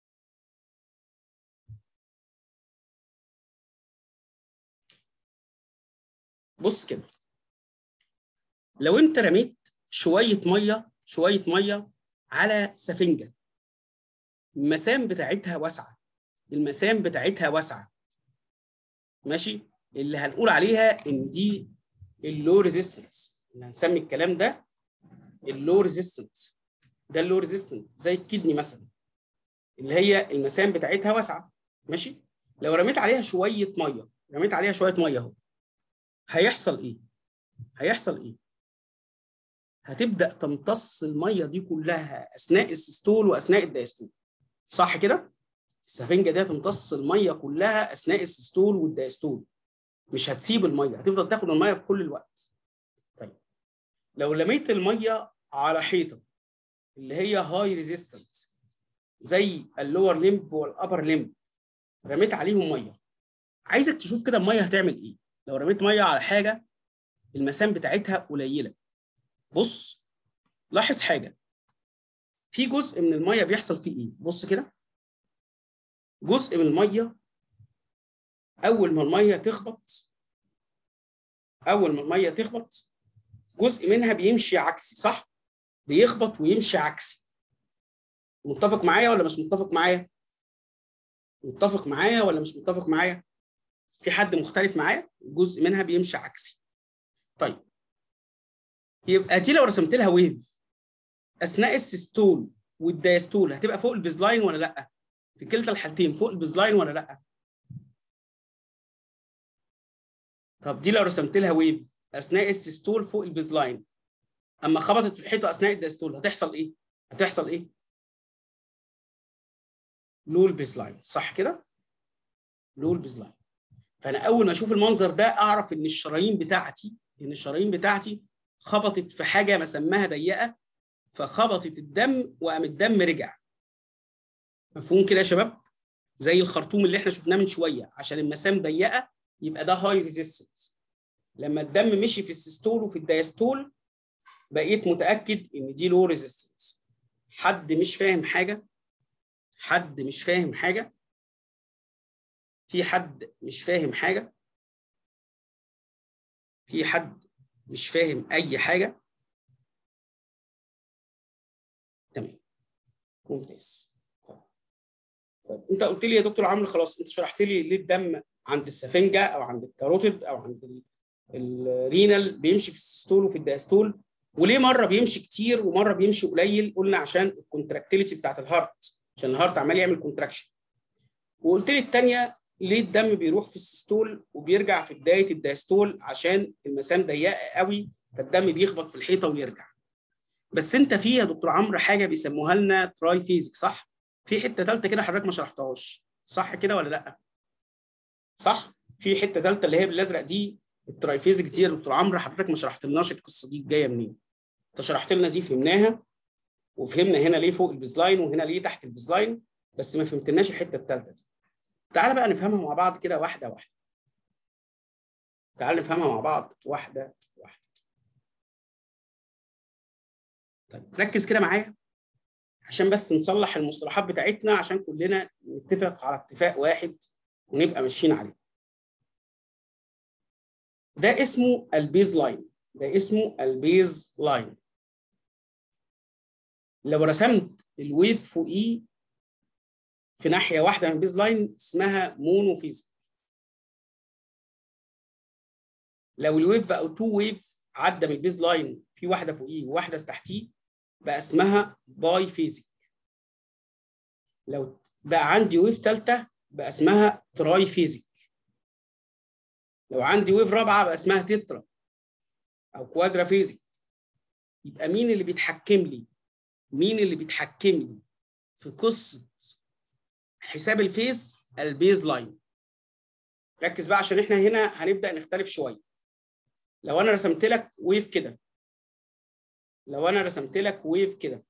Speaker 1: بص كده لو انت رميت شويه ميه شويه ميه على سفنجه المسام بتاعتها واسعه المسام بتاعتها واسعه ماشي اللي هنقول عليها ان دي اللو ريزيستنس اللي هنسمي الكلام ده اللو ريزيستنس ده اللو ريزيستنت زي الكدني مثلا اللي هي المسام بتاعتها واسعه ماشي لو رميت عليها شويه ميه رميت عليها شويه ميه اهو هيحصل ايه هيحصل ايه هتبدا تمتص الميه دي كلها اثناء السيستول واثناء الدايستول صح كده السفنجه دي هتمتص الميه كلها اثناء السيستول والدايستول مش هتسيب الميه هتفضل تاخد الميه في كل الوقت طيب لو لميت الميه على حيطه اللي هي هاي ريزيستنت زي اللور ليمب والابر ليمب رميت عليهم ميه عايزك تشوف كده الميه هتعمل ايه لو رميت ميه على حاجه المسام بتاعتها قليله بص لاحظ حاجه في جزء من الميه بيحصل فيه ايه بص كده جزء من الميه اول ما الميه تخبط اول ما الميه تخبط جزء منها بيمشي عكسي صح بيخبط ويمشي عكسي متفق معايا ولا مش متفق معايا متفق معايا ولا مش متفق معايا في حد مختلف معايا جزء منها بيمشي عكسي طيب يبقى دي لو رسمت لها ويف اثناء السيستول والدايستول هتبقى فوق البيزلاين ولا لا في كلتا الحالتين فوق البيزلاين ولا لا طب دي لو رسمت لها ويف اثناء السيستول فوق البيزلاين اما خبطت في الحيطه اثناء الدايستول هتحصل ايه هتحصل ايه لو البيزلاين صح كده لو البيزلاين فانا اول ما اشوف المنظر ده اعرف ان الشرايين بتاعتي ان الشرايين بتاعتي خبطت في حاجه مسماها ضيقه فخبطت الدم وقام الدم رجع مفهوم كده يا شباب زي الخرطوم اللي احنا شفناه من شويه عشان المسام ضيقه يبقى ده هاي ريزيستنس لما الدم مشي في السيستول وفي الدايستول بقيت متاكد ان دي لو ريزيستنس حد مش فاهم حاجه حد مش فاهم حاجه في حد مش فاهم حاجه في حد مش فاهم اي حاجه تمام ممتاز طيب انت قلت لي يا دكتور عمرو خلاص انت شرحت لي ليه الدم عند السفنجه او عند الكاروتيد او عند الرينال بيمشي في السيستول وفي الدايستول وليه مره بيمشي كتير ومره بيمشي قليل قلنا عشان الكونتراكتيليتي بتاعت الهارت عشان الهارت عمال يعمل كونتراكشن وقلت لي الثانيه ليه الدم بيروح في السيستول وبيرجع في بدايه الدايستول عشان المسام ضيقه قوي فالدم بيخبط في الحيطه ويرجع بس انت في يا دكتور عمرو حاجه بيسموها لنا تراي فيزيك صح في حته ثالثه كده حضرتك ما شرحتهاش صح كده ولا لا صح في حته ثالثه اللي هي بالازرق دي الترايفيزيك دي يا دكتور عمرو حضرتك ما شرحتلناش القصه دي جايه منين انت شرحت لنا دي فهمناها وفهمنا هنا ليه فوق البيزلاين وهنا ليه تحت البيزلاين بس ما فهمتناش الحته الثالثه دي تعال بقى نفهمها مع بعض كده واحده واحده تعال نفهمها مع بعض واحده واحده طيب ركز كده معايا عشان بس نصلح المصطلحات بتاعتنا عشان كلنا نتفق على اتفاق واحد ونبقى ماشيين عليه ده اسمه البيز لاين ده اسمه البيز لاين لو رسمت الويف فوقيه في ناحيه واحده من البيز لاين اسمها مونوفيزيك لو الويف بقى تو ويف عدى من البيز لاين في واحده فوقيه وواحده تحتيه بقى اسمها باي فيزيك لو بقى عندي ويف ثالثه بقى اسمها تراي فيزيك لو عندي ويف رابعه بقى اسمها تترا او كوادرا فيزيك يبقى مين اللي بيتحكم لي مين اللي بيتحكم لي في قصه حساب الفيز البيز لاين ركز بقى عشان احنا هنا هنبدا نختلف شويه لو انا رسمت لك ويف كده لو انا رسمت لك ويف كده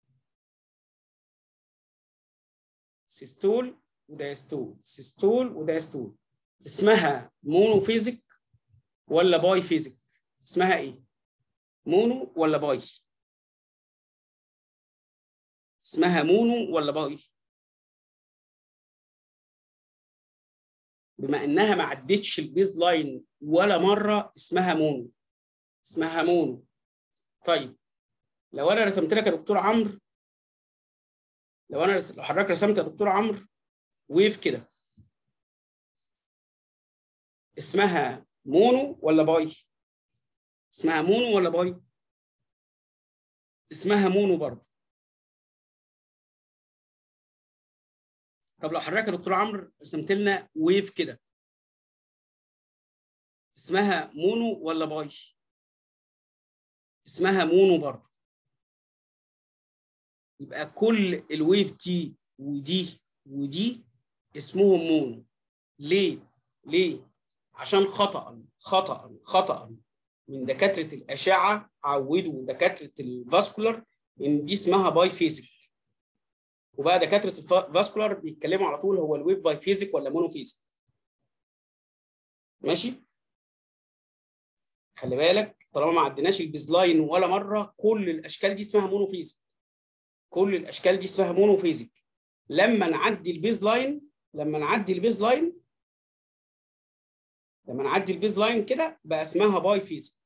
Speaker 1: سيستول ودايستول سيستول ودايستول اسمها مونوفيزيك ولا باي فيزيك اسمها ايه مونو ولا باي اسمها مونو ولا باي بما انها ما عدتش البيز لاين ولا مره اسمها مونو اسمها مونو طيب لو انا رسمت لك يا دكتور عمرو لو انا رس... لو حضرتك رسمت يا دكتور عمرو ويف كده اسمها مونو ولا باي اسمها مونو ولا باي اسمها مونو برضه طب لو حضرتك يا دكتور عمرو رسمت لنا ويف كده اسمها مونو ولا باي اسمها مونو برضه يبقى كل الويف دي ودي ودي اسمهم مونو ليه ليه عشان خطأ خطأ خطأ من دكاترة الأشعة عودوا دكاترة الفاسكولار إن دي اسمها باي فيزيك وبقى دكاترة الفاسكولار بيتكلموا على طول هو الويف باي فيزيك ولا مونو فيزيك ماشي خلي بالك طالما ما عديناش البيز لاين ولا مرة كل الأشكال دي اسمها مونو فيزيك كل الأشكال دي اسمها مونو فيزيك لما نعدي البيز لاين لما نعدي البيز لاين لما نعدي البيز لاين كده بقى اسمها باي فيزيك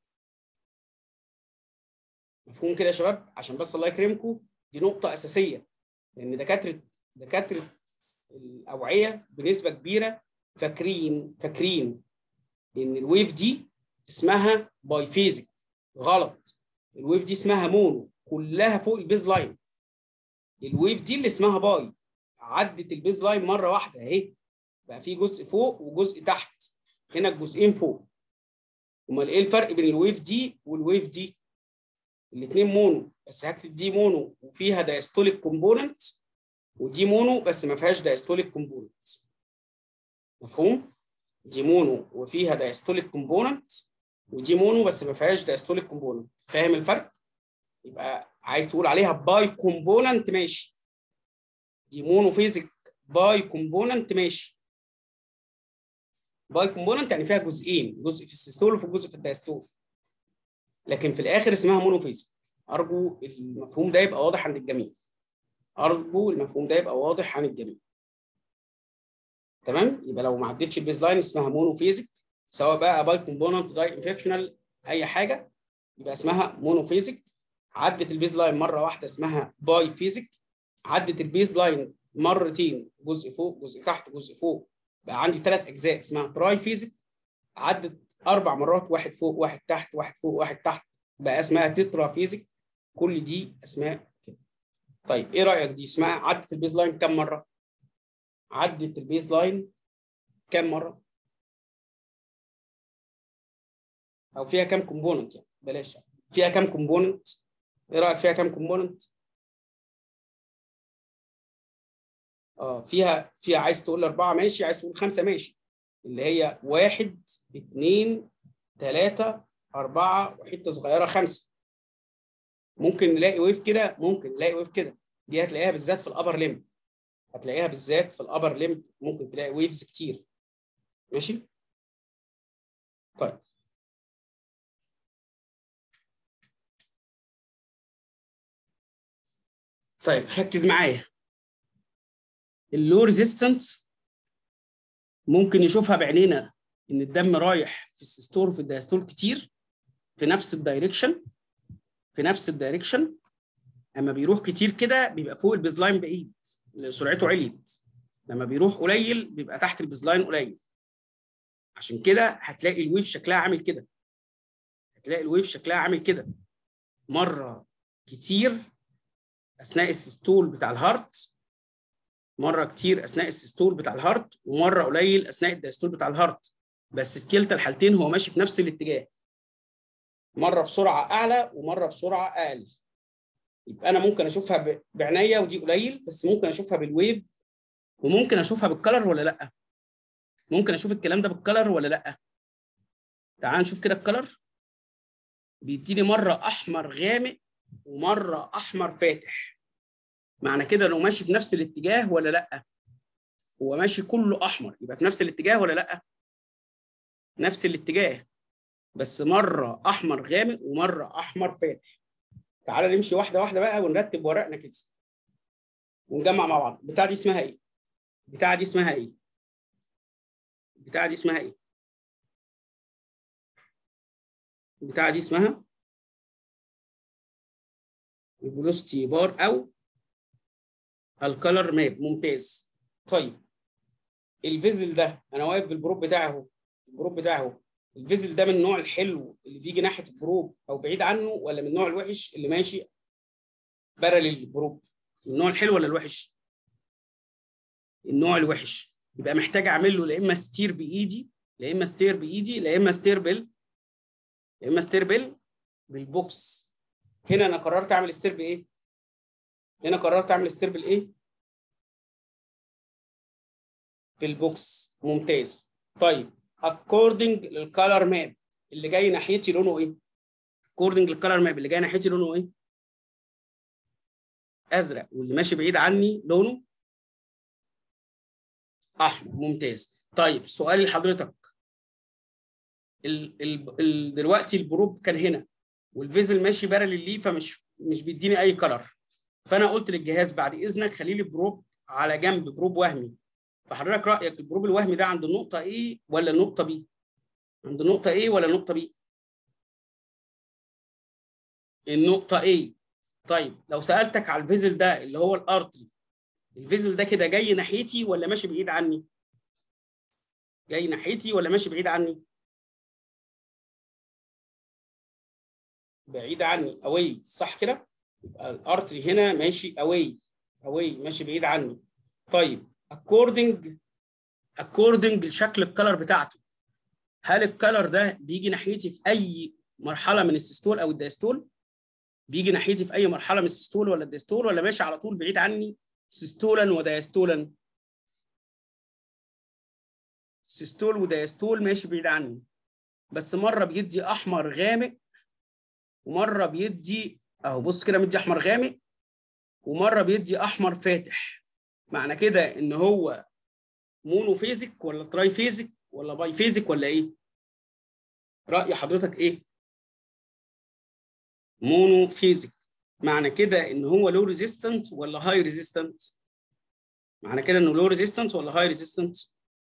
Speaker 1: مفهوم كده يا شباب عشان بس الله يكرمكم دي نقطة أساسية لأن دكاترة دكاترة الأوعية بنسبة كبيرة فاكرين فاكرين إن الويف دي اسمها باي فيزيك غلط الويف دي اسمها مونو كلها فوق البيز لاين الويف دي اللي اسمها باي عدت البيز لاين مرة واحدة أهي بقى في جزء فوق وجزء تحت هنا الجزئين فوق امال ايه الفرق بين الويف دي والويف دي الاثنين مونو بس هكتب دي مونو وفيها دايستوليك كومبوننت ودي مونو بس ما فيهاش دايستوليك كومبوننت مفهوم دي مونو وفيها دايستوليك كومبوننت ودي مونو بس ما فيهاش دايستوليك كومبوننت فاهم الفرق يبقى عايز تقول عليها باي كومبوننت ماشي دي مونو فيزيك باي كومبوننت ماشي باي كومبوننت يعني فيها جزئين جزء في السيستول وفي جزء في الدايستول لكن في الاخر اسمها مونوفيزيك ارجو المفهوم ده يبقى واضح عند الجميع ارجو المفهوم ده يبقى واضح عن الجميع تمام يبقى لو ما عدتش البيز لاين اسمها مونوفيزيك سواء بقى باي كومبوننت داي انفكشنال اي حاجه يبقى اسمها مونوفيزيك عدت البيز لاين مره واحده اسمها باي فيزيك عدت البيز لاين مرتين جزء فوق جزء تحت جزء فوق بقى عندي ثلاث اجزاء اسمها تراي فيزيك عدت اربع مرات واحد فوق واحد تحت واحد فوق واحد تحت بقى اسمها تترا فيزيك كل دي اسماء كده طيب ايه رايك دي اسمها عدت البيز لاين كم مره عدت البيز لاين كم مره او فيها كم كومبوننت يعني بلاش فيها كم كومبوننت ايه رايك فيها كم كومبوننت اه فيها فيها عايز تقول أربعة ماشي عايز تقول خمسة ماشي اللي هي واحد اثنين ثلاثة أربعة وحتة صغيرة خمسة ممكن نلاقي ويف كده ممكن نلاقي ويف كده دي هتلاقيها بالذات في الأبر ليمب هتلاقيها بالذات في الأبر ليمب ممكن تلاقي ويفز كتير ماشي طيب طيب ركز معايا اللو ريزيستنس ممكن نشوفها بعينينا ان الدم رايح في السيستول وفي الدايستول كتير في نفس الدايركشن في نفس الدايركشن اما بيروح كتير كده بيبقى فوق البيز لاين بعيد سرعته عليت لما بيروح قليل بيبقى تحت البيز لاين قليل عشان كده هتلاقي الويف شكلها عامل كده هتلاقي الويف شكلها عامل كده مره كتير اثناء السيستول بتاع الهارت مره كتير اثناء السيستول بتاع الهارت ومره قليل اثناء الدايستول بتاع الهارت بس في كلتا الحالتين هو ماشي في نفس الاتجاه مره بسرعه اعلى ومره بسرعه اقل يبقى انا ممكن اشوفها بعينيا ودي قليل بس ممكن اشوفها بالويف وممكن اشوفها بالكلر ولا لا ممكن اشوف الكلام ده بالكلر ولا لا تعال نشوف كده الكلر بيديني مره احمر غامق ومره احمر فاتح معنى كده انه ماشي في نفس الاتجاه ولا لا هو ماشي كله احمر يبقى في نفس الاتجاه ولا لا نفس الاتجاه بس مره احمر غامق ومره احمر فاتح تعالى نمشي واحده واحده بقى ونرتب ورقنا كده ونجمع مع بعض بتاع دي اسمها ايه بتاع دي اسمها ايه بتاع دي اسمها ايه بتاع دي اسمها الفيلوسيتي بار او الكالر ماب ممتاز طيب الفيزل ده انا واقف بالبروب بتاعي اهو البروب بتاعي اهو الفيزل ده من النوع الحلو اللي بيجي ناحيه البروب او بعيد عنه ولا من النوع الوحش اللي ماشي بارل البروب من النوع الحلو ولا الوحش النوع الوحش يبقى محتاج اعمل له لا اما ستير بايدي لا اما ستير بايدي لا اما ستير بال لا اما ستير بال بالبوكس هنا انا قررت اعمل ستير بايه هنا قررت اعمل ستير بالايه بالبوكس ممتاز طيب according للكالر ماب اللي جاي ناحيتي لونه ايه according للكالر ماب اللي جاي ناحيتي لونه ايه ازرق واللي ماشي بعيد عني لونه احمر ممتاز طيب سؤالي لحضرتك ال ال ال دلوقتي البروب كان هنا والفيزل ماشي بارل ليه فمش مش بيديني اي كلر فانا قلت للجهاز بعد اذنك خلي لي بروب على جنب بروب وهمي فحضرتك رايك البروب الوهمي ده عند النقطه ايه ولا النقطه بي عند النقطه ايه ولا النقطه بي النقطه ايه طيب لو سالتك على الفيزل ده اللي هو الارتري الفيزل ده كده جاي ناحيتي ولا ماشي بعيد عني جاي ناحيتي ولا ماشي بعيد عني بعيد عني اواي صح كده يبقى الارتري هنا ماشي اواي اواي ماشي بعيد عني طيب according according لشكل الكلر بتاعته هل الكلر ده بيجي ناحيتي في اي مرحله من السيستول او الدايستول بيجي ناحيتي في اي مرحله من السيستول ولا الدايستول ولا ماشي على طول بعيد عني سيستولا ودايستولا سيستول ودايستول ماشي بعيد عني بس مره بيدي احمر غامق ومره بيدي اهو بص كده مدي احمر غامق ومره بيدي احمر فاتح معنى كده ان هو مونوفيزيك ولا تراي فيزيك ولا باي فيزيك ولا ايه راي حضرتك ايه مونوفيزيك معنى كده ان هو لو ريزيستنت ولا هاي ريزيستنت معنى كده انه لو ريزيستنت ولا هاي ريزيستنت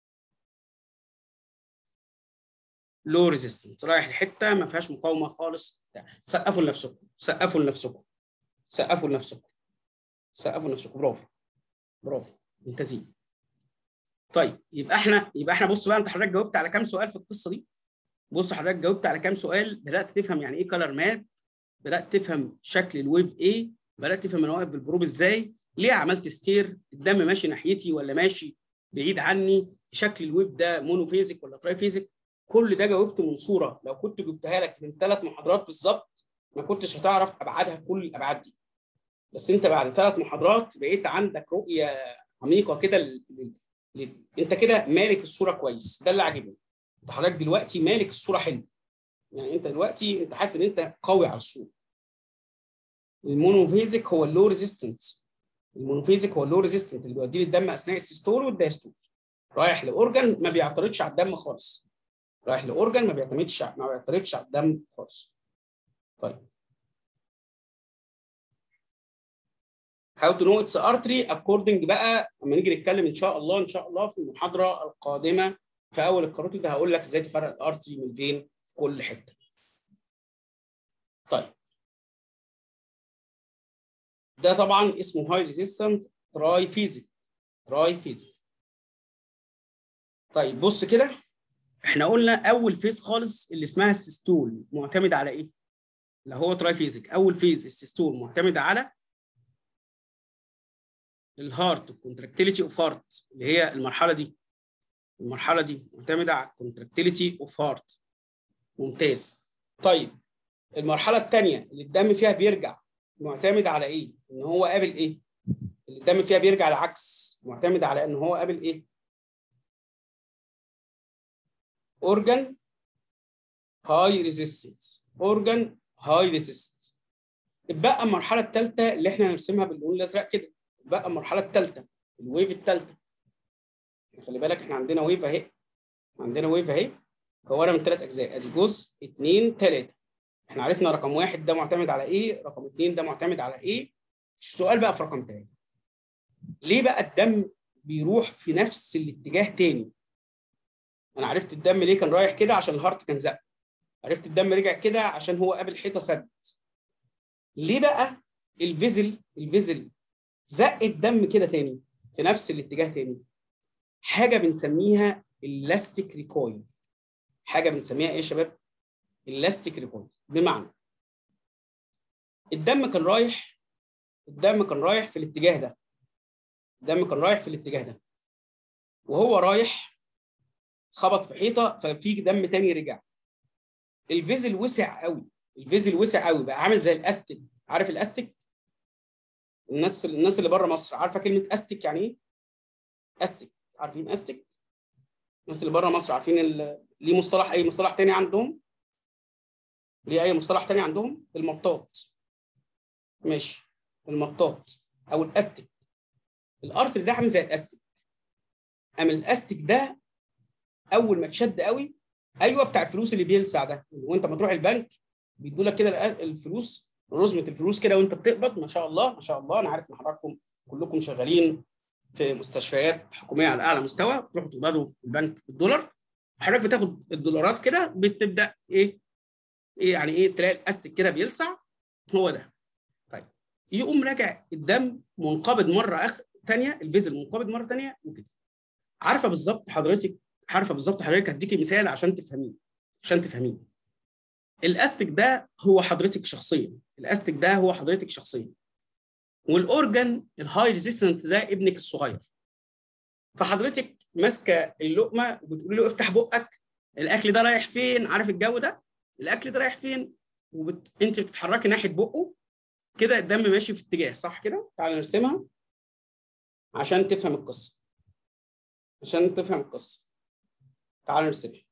Speaker 1: لو ريزيستنت رايح لحته ما فيهاش مقاومه خالص سقفوا لنفسكم سقفوا لنفسكم سقفوا لنفسكم سقفوا لنفسكم برافو برافو ممتازين طيب يبقى احنا يبقى احنا بص بقى انت حضرتك جاوبت على كام سؤال في القصه دي بص حضرتك جاوبت على كام سؤال بدات تفهم يعني ايه كلر ماب بدات تفهم شكل الويف ايه بدات تفهم انا واقف بالبروب ازاي ليه عملت ستير الدم ماشي ناحيتي ولا ماشي بعيد عني شكل الويف ده مونوفيزيك ولا تراي فيزيك كل ده جاوبته من صوره لو كنت جبتها لك من ثلاث محاضرات بالظبط ما كنتش هتعرف ابعادها كل الابعاد دي بس انت بعد ثلاث محاضرات بقيت عندك رؤيه عميقه كده ل... ل... انت كده مالك الصوره كويس ده اللي عاجبني انت حضرتك دلوقتي مالك الصوره حلو يعني انت دلوقتي انت حاسس ان انت قوي على الصوره المونوفيزيك هو اللو ريزيستنت المونوفيزيك هو اللو ريزيستنت اللي بيودي لي الدم اثناء السيستول والدايستول رايح لاورجن ما بيعترضش على الدم خالص رايح لاورجن ما بيعتمدش ما بيعترضش على الدم خالص طيب how to know its artery according بقى لما نيجي نتكلم ان شاء الله ان شاء الله في المحاضره القادمه في اول الكاروتيد هقول لك ازاي تفرق الارتري من الفين في كل حته طيب ده طبعا اسمه هاي ريزيستنت تراي فيزيك تراي فيزيك طيب بص كده احنا قلنا اول فيز خالص اللي اسمها السيستول معتمد على ايه؟ اللي هو تراي فيزيك اول فيز السيستول معتمد على الهارت الكونتراكتيليتي اوف هارت اللي هي المرحله دي المرحله دي معتمده على الكونتراكتيليتي اوف هارت ممتاز طيب المرحله الثانيه اللي الدم فيها بيرجع معتمد على ايه؟ ان هو قابل ايه؟ اللي الدم فيها بيرجع العكس معتمد على ان هو قابل ايه؟ اورجان هاي ريزيستنس اورجان هاي ريزيستنس اتبقى المرحله الثالثه اللي احنا هنرسمها باللون الازرق كده اتبقى المرحله الثالثه الويف الثالثه خلي بالك احنا عندنا ويف اهي عندنا ويف اهي مكونه من ثلاث اجزاء ادي جزء اثنين ثلاثه احنا عرفنا رقم واحد ده معتمد على ايه رقم اثنين ده معتمد على ايه السؤال بقى في رقم ثلاثه ليه بقى الدم بيروح في نفس الاتجاه تاني انا عرفت الدم ليه كان رايح كده عشان الهارت كان زق عرفت الدم رجع كده عشان هو قابل حيطه سد ليه بقى الفيزل الفيزل زق الدم كده تاني في نفس الاتجاه تاني حاجه بنسميها الاستيك ريكويل حاجه بنسميها ايه يا شباب الاستيك ريكويل بمعنى الدم كان رايح الدم كان رايح في الاتجاه ده الدم كان رايح في الاتجاه ده وهو رايح خبط في حيطه ففي دم تاني رجع الفيزل وسع قوي الفيزل وسع قوي بقى عامل زي الاستيك عارف الاستيك الناس الناس اللي بره مصر عارفه كلمه استيك يعني ايه استيك عارفين استيك الناس اللي بره مصر عارفين ال... ليه مصطلح اي مصطلح تاني عندهم ليه اي مصطلح تاني عندهم المطاط ماشي المطاط او الاستيك الارثر ده عامل زي الاستيك اما الاستيك ده اول ما اتشد قوي ايوه بتاع الفلوس اللي بيلسع ده وانت ما تروح البنك بيدوا لك كده الفلوس رزمه الفلوس كده وانت بتقبض ما شاء الله ما شاء الله انا عارف ان حضراتكم كلكم شغالين في مستشفيات حكوميه على اعلى مستوى تروحوا تقبضوا البنك بالدولار حضرتك بتاخد الدولارات كده بتبدا ايه ايه يعني ايه تلاقي الاستيك كده بيلسع هو ده طيب يقوم راجع الدم منقبض مره اخر ثانيه الفيزل منقبض مره ثانيه وكده عارفه بالظبط حضرتك عارفه بالظبط حضرتك هديكي مثال عشان تفهميه عشان تفهميه الاستيك ده هو حضرتك شخصيا الاستيك ده هو حضرتك شخصيا والاورجن الهاي ريزيستنت ده ابنك الصغير فحضرتك ماسكه اللقمه وبتقول له افتح بقك الاكل ده رايح فين عارف الجو ده الاكل ده رايح فين وبت... انت بتتحركي ناحيه بقه كده الدم ماشي في اتجاه صح كده تعالى نرسمها عشان تفهم القصه عشان تفهم القصه تعالى نرسمها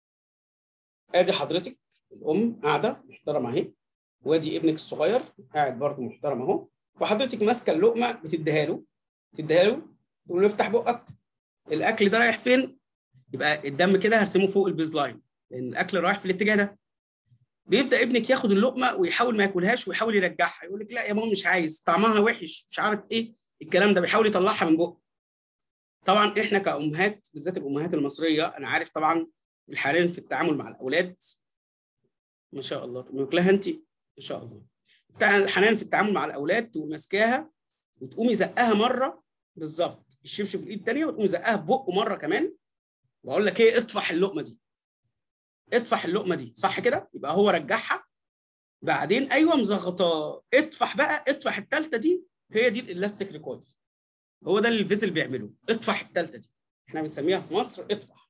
Speaker 1: ادي حضرتك الام قاعده محترمه اهي وادي ابنك الصغير قاعد برضه محترم اهو وحضرتك ماسكه اللقمه بتديها له تديها له تقول له افتح بقك الاكل ده رايح فين؟ يبقى الدم كده هرسمه فوق البيز لاين لان الاكل رايح في الاتجاه ده بيبدا ابنك ياخد اللقمه ويحاول ما ياكلهاش ويحاول يرجعها يقول لك لا يا ماما مش عايز طعمها وحش مش عارف ايه الكلام ده بيحاول يطلعها من بقه طبعا احنا كامهات بالذات الامهات المصريه انا عارف طبعا الحنان في التعامل مع الاولاد ما شاء الله ماكلها انت ما شاء الله الحنان في التعامل مع الاولاد تقوم ماسكاها وتقومي زقها مره بالظبط الشبشب في الايد الثانيه وتقومي زقها في بقه مره كمان واقول لك ايه اطفح اللقمه دي اطفح اللقمه دي صح كده يبقى هو رجعها بعدين ايوه مزغطاه اطفح بقى اطفح الثالثه دي هي دي الالاستيك ريكويل هو ده اللي الفيزل بيعمله اطفح الثالثه دي احنا بنسميها في مصر اطفح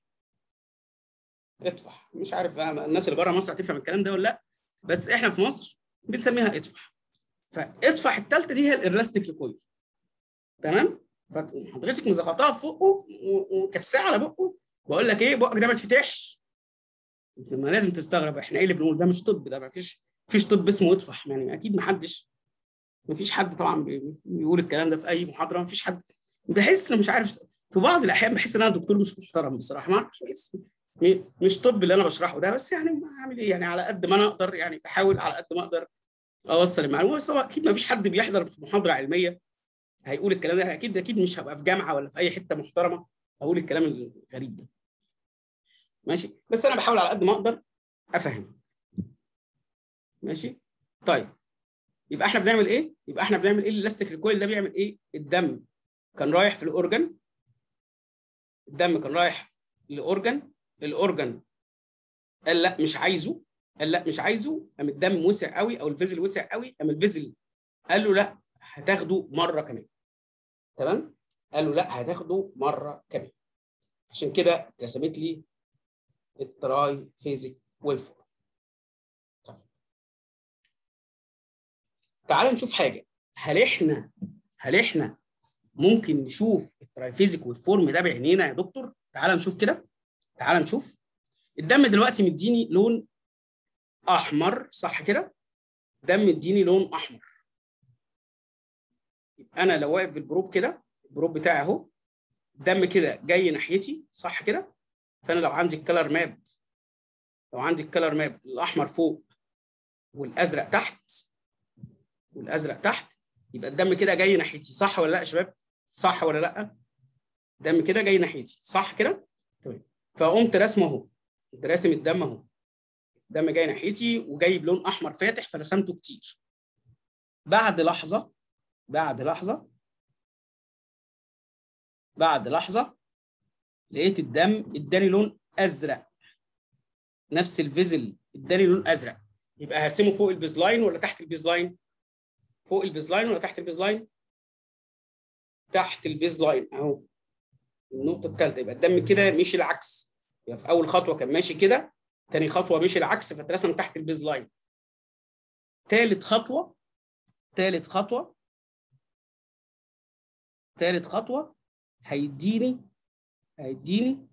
Speaker 1: اطفح مش عارف بقى الناس اللي بره مصر هتفهم الكلام ده ولا لا بس احنا في مصر بنسميها اطفح فاطفح الثالثه دي هي الالاستيك ريكويل تمام فتقوم حضرتك مزغطاها في بقه وكبساه على بقه بقول لك ايه بقك ده ما تفتحش ما لازم تستغرب احنا ايه اللي بنقول ده مش طب ده ما فيش فيش طب اسمه اطفح يعني اكيد ما حدش ما فيش حد طبعا بيقول الكلام ده في اي محاضره ما فيش حد بحس مش عارف في بعض الاحيان بحس ان انا دكتور مش محترم بصراحه ما اعرفش بحس مش طب اللي انا بشرحه ده بس يعني هعمل ايه يعني على قد ما انا اقدر يعني بحاول على قد ما اقدر اوصل المعلومه بس هو اكيد ما فيش حد بيحضر في محاضره علميه هيقول الكلام ده اكيد اكيد مش هبقى في جامعه ولا في اي حته محترمه اقول الكلام الغريب ده ماشي بس انا بحاول على قد ما اقدر افهم ماشي طيب يبقى احنا بنعمل ايه؟ يبقى احنا بنعمل ايه الالاستيك ريكويل ده بيعمل ايه؟ الدم كان رايح في الاورجن الدم كان رايح لاورجن الاورجن قال لا مش عايزه قال لا مش عايزه قام الدم وسع قوي او الفيزل وسع قوي قام الفيزل قال له لا هتاخده مره كمان تمام قال له لا هتاخده مره كمان عشان كده رسمت لي التراي فيزيك ويف تعال نشوف حاجه هل احنا هل احنا ممكن نشوف الترايفيزيك والفورم ده بعينينا يا دكتور تعال نشوف كده تعال نشوف الدم دلوقتي مديني لون احمر صح كده دم مديني لون احمر يبقى انا لو واقف بالبروب كده البروب بتاعي اهو الدم كده جاي ناحيتي صح كده فانا لو عندي الكلر ماب لو عندي الكلر ماب الاحمر فوق والازرق تحت والازرق تحت يبقى الدم كده جاي ناحيتي صح ولا لا يا شباب صح ولا لا الدم كده جاي ناحيتي صح كده تمام فقمت راسمه اهو كنت راسم الدم اهو الدم جاي ناحيتي وجاي بلون احمر فاتح فرسمته كتير بعد لحظه بعد لحظه بعد لحظه لقيت الدم اداني لون ازرق نفس الفيزل اداني لون ازرق يبقى هرسمه فوق البيز لاين ولا تحت البيز لاين فوق البيز لاين ولا تحت البيز لاين تحت البيز لاين اهو النقطه الثالثه يبقى الدم كده مشي العكس يبقى في اول خطوه كان ماشي كده تاني خطوه مشي العكس فاترسم تحت البيز لاين ثالث خطوه ثالث خطوه ثالث خطوه هيديني هيديني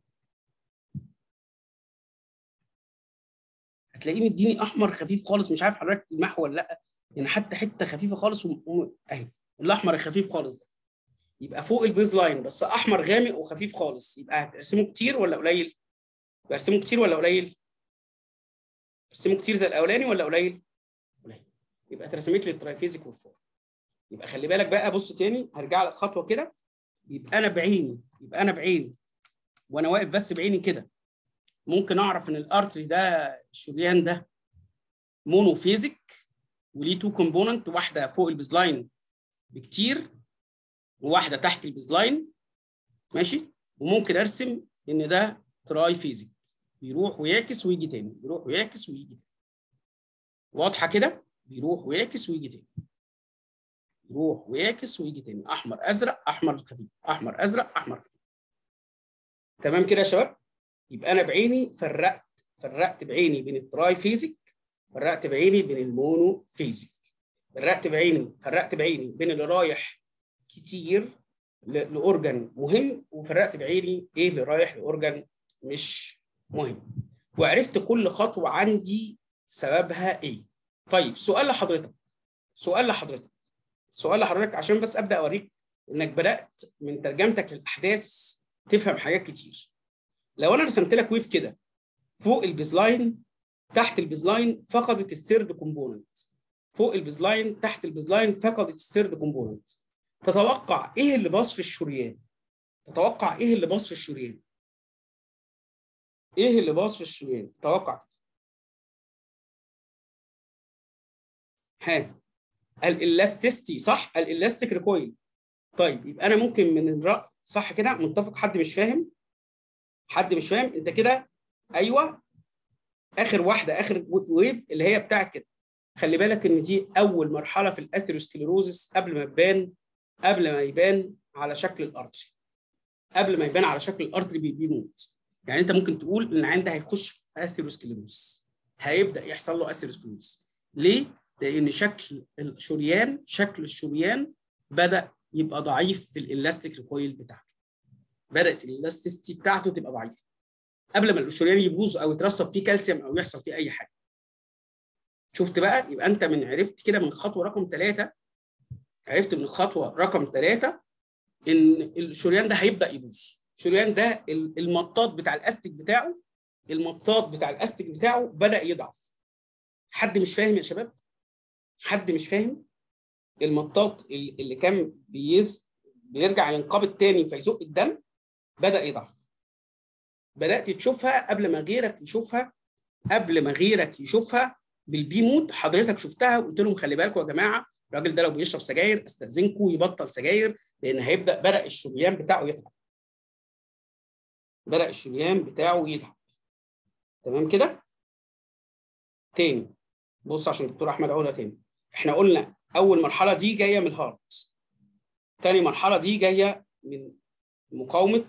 Speaker 1: هتلاقيه مديني احمر خفيف خالص مش عارف حضرتك المحو ولا لا يعني حتى حته خفيفه خالص و... اهي الاحمر الخفيف خالص ده يبقى فوق البيز لاين بس احمر غامق وخفيف خالص يبقى هترسمه كتير ولا قليل؟ برسمه كتير ولا قليل؟ برسمه كتير زي الاولاني ولا قليل؟ قليل يبقى اترسمت لي الترايفيزيك والفور يبقى خلي بالك بقى بص تاني هرجع لك خطوه كده يبقى انا بعيني يبقى انا بعيني وانا واقف بس بعيني كده ممكن اعرف ان الارتري ده الشريان ده مونوفيزيك وليه تو كومبوننت واحده فوق البيز لاين بكتير وواحده تحت البيز لاين ماشي وممكن ارسم ان ده تراي فيزيك بيروح ويعكس ويجي تاني بيروح ويعكس ويجي تاني واضحه كده بيروح ويعكس ويجي تاني يروح ويعكس ويجي تاني احمر ازرق احمر خفيف احمر ازرق احمر خفيف تمام كده يا شباب يبقى انا بعيني فرقت فرقت بعيني بين التراي فيزيك فرقت بعيني بين المونو فيزيك فرقت بعيني فرقت بعيني بين اللي رايح كتير لاورجن مهم وفرقت بعيني ايه اللي رايح لاورجن مش مهم وعرفت كل خطوه عندي سببها ايه طيب سؤال لحضرتك سؤال لحضرتك سؤال لحضرتك عشان بس ابدا اوريك انك بدات من ترجمتك للاحداث تفهم حاجات كتير لو انا رسمت لك ويف كده فوق البيز لاين تحت البيز لاين فقدت الثيرد كومبوننت فوق البيز لاين تحت البيز لاين فقدت الثيرد كومبوننت تتوقع ايه اللي باظ في الشريان تتوقع ايه اللي باظ في الشريان ايه اللي باظ في الشريان تتوقع ها الالاستيستي صح الالاستيك ريكويل طيب يبقى انا ممكن من الراي صح كده متفق حد مش فاهم حد مش فاهم انت كده ايوه اخر واحده اخر ويف اللي هي بتاعت كده خلي بالك ان دي اول مرحله في الاثيروسكليروزس قبل ما يبان قبل ما يبان على شكل الارتري قبل ما يبان على شكل الارتري بيموت يعني انت ممكن تقول ان العين ده هيخش في اثيروسكليروز هيبدا يحصل له اثيروسكليروز ليه؟ لان شكل الشريان شكل الشريان بدا يبقى ضعيف في الالاستيك ريكويل بتاعته بدات الالاستيستي بتاعته تبقى ضعيفه قبل ما الشريان يبوظ او يترسب فيه كالسيوم او يحصل فيه اي حاجه شفت بقى يبقى انت من عرفت كده من خطوه رقم ثلاثه عرفت من الخطوه رقم ثلاثه ان الشريان ده هيبدا يبوظ الشريان ده المطاط بتاع الاستيك بتاعه المطاط بتاع الاستيك بتاعه بدا يضعف حد مش فاهم يا شباب حد مش فاهم المطاط اللي كان بيز بيرجع ينقبض تاني فيزق الدم بدا يضعف بدات تشوفها قبل ما غيرك يشوفها قبل ما غيرك يشوفها بالبي مود حضرتك شفتها وقلت لهم خلي بالكم يا جماعه الراجل ده لو بيشرب سجاير استاذنكم يبطل سجاير لان هيبدا بدا الشريان بتاعه يتعب بدا الشريان بتاعه يتعب تمام كده تاني بص عشان الدكتور احمد اقولها تاني احنا قلنا اول مرحله دي جايه من الهارت تاني مرحله دي جايه من مقاومه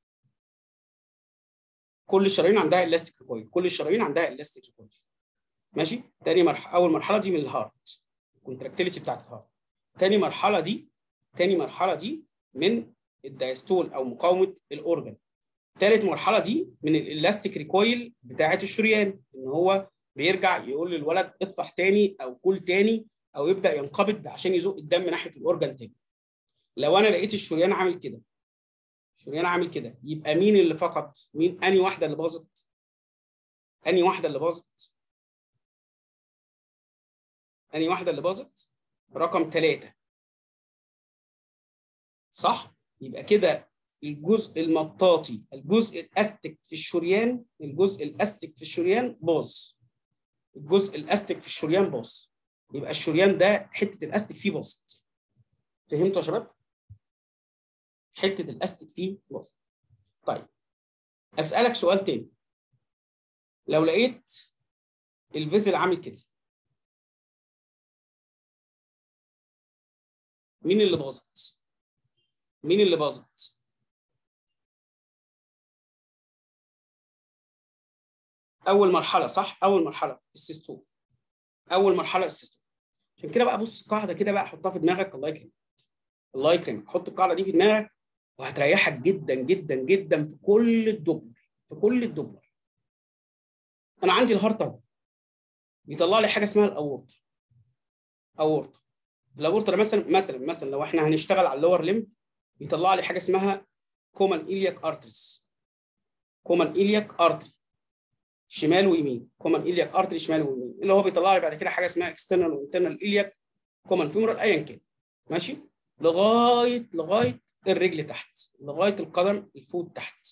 Speaker 1: كل الشرايين عندها الاستيك ريكويل كل الشرايين عندها الاستيك ريكويل ماشي تاني مرحله اول مرحله دي من الهارت الكونتراكتيليتي بتاعت الهارت تاني مرحله دي تاني مرحله دي من الدايستول او مقاومه الاورجن تالت مرحله دي من الالاستيك ريكويل بتاعت الشريان ان هو بيرجع يقول للولد اطفح تاني او كل تاني او يبدا ينقبض عشان يزق الدم ناحيه الاورجن تاني لو انا لقيت الشريان عامل كده الشريان عامل كده يبقى مين اللي فقد مين اني واحده اللي باظت اني واحده اللي باظت اني واحده اللي باظت رقم ثلاثة صح يبقى كده الجزء المطاطي الجزء الاستك في الشريان الجزء الاستك في الشريان باظ الجزء الاستك في الشريان باظ يبقى الشريان ده حته الاستك فيه باظت فهمتوا يا شباب حته الاستك فيه باظت طيب اسالك سؤال تاني لو لقيت الفيزل عامل كده مين اللي باظت مين اللي باظت اول مرحله صح اول مرحله السيستول اول مرحله السيستول عشان كده بقى بص قاعده كده بقى حطها في دماغك الله يكرمك الله يكرمك حط القاعده دي في دماغك وهتريحك جدا جدا جدا في كل الدبلر في كل الدبلر انا عندي الهارت اهو بيطلع لي حاجه اسمها الاورطه اورطه الاورطه ده مثلا مثلا مثلا لو احنا هنشتغل على اللور ليمب بيطلع لي حاجه اسمها كومان إلياك ارتريز كومان إلياك ارتري شمال ويمين كومان إلياك ارتري شمال ويمين اللي هو بيطلع لي بعد كده حاجه اسمها اكسترنال وانترنال إلياك كومان فيمورال ايا كان ماشي لغايه لغايه الرجل تحت لغايه القدم الفوت تحت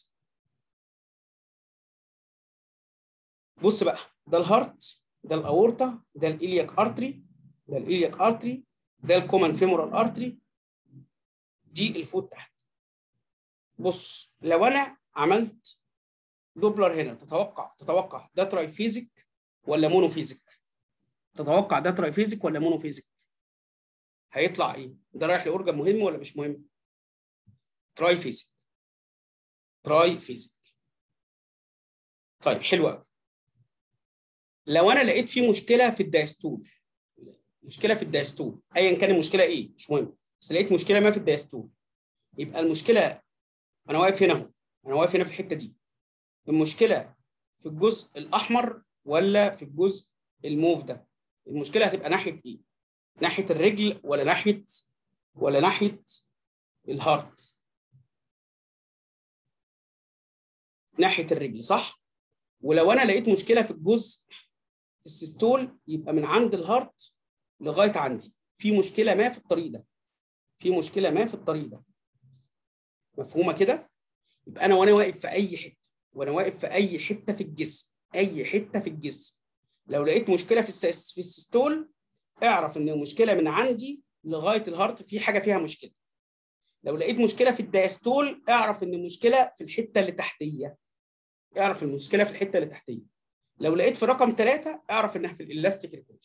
Speaker 1: بص بقى ده الهارت ده الاورطه ده الإلياك ارتري ده الإلياك ارتري ده الكومان فيمورال ارتري دي الفوت تحت بص لو انا عملت دوبلر هنا تتوقع تتوقع ده ترايفيزيك ولا مونوفيزيك تتوقع ده ترايفيزيك ولا مونوفيزيك هيطلع ايه ده رايح لاورجن مهم ولا مش مهم ترايفيزيك ترايفيزيك طيب حلو قوي لو انا لقيت في مشكله في الدايستول مشكله في الدايستول ايا كان المشكله ايه مش مهم بس لقيت مشكله ما في الدايستول يبقى المشكله انا واقف هنا اهو انا واقف هنا في الحته دي المشكله في الجزء الاحمر ولا في الجزء الموف ده المشكله هتبقى ناحيه ايه ناحيه الرجل ولا ناحيه ولا ناحيه الهارت ناحيه الرجل صح ولو انا لقيت مشكله في الجزء السيستول يبقى من عند الهارت لغايه عندي في مشكله ما في الطريق ده في مشكله ما في الطريق ده مفهومه كده يبقى انا وانا واقف في اي حته وانا واقف في اي حته في الجسم اي حته في الجسم لو لقيت مشكله في السيس في السيستول اعرف ان المشكله من عندي لغايه الهارت في حاجه فيها مشكله لو لقيت مشكله في الدايستول اعرف ان المشكله في الحته اللي تحتيه اعرف المشكله في الحته اللي تحتيه لو لقيت في رقم ثلاثة اعرف انها في الالاستيك ريكويل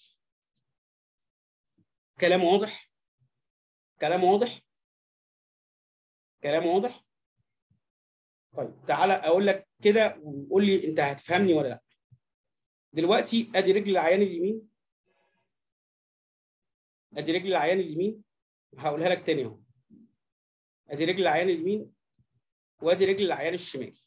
Speaker 1: كلام واضح كلام واضح كلام واضح طيب تعالى اقول لك كده وقول لي انت هتفهمني ولا لا دلوقتي ادي رجل العيان اليمين ادي رجل العيان اليمين هقولها لك تاني اهو ادي رجل العيان اليمين وادي رجل العيان الشمال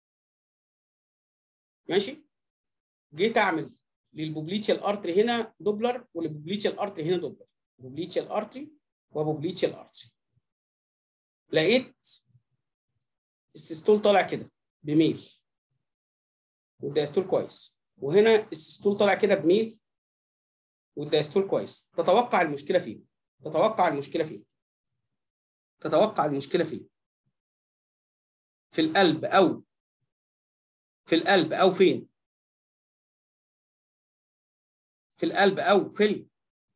Speaker 1: ماشي جيت اعمل للبوبليتيال ارتري هنا دوبلر وللبوبليتيال ارتري هنا دوبلر بوبليتيال ارتري وبوبليتيال ارتري لقيت السيستول طالع كده بميل والدايستول كويس وهنا السيستول طالع كده بميل والدايستول كويس تتوقع المشكله فين تتوقع المشكله فين تتوقع المشكله فين في القلب او في القلب او فين في القلب او في ال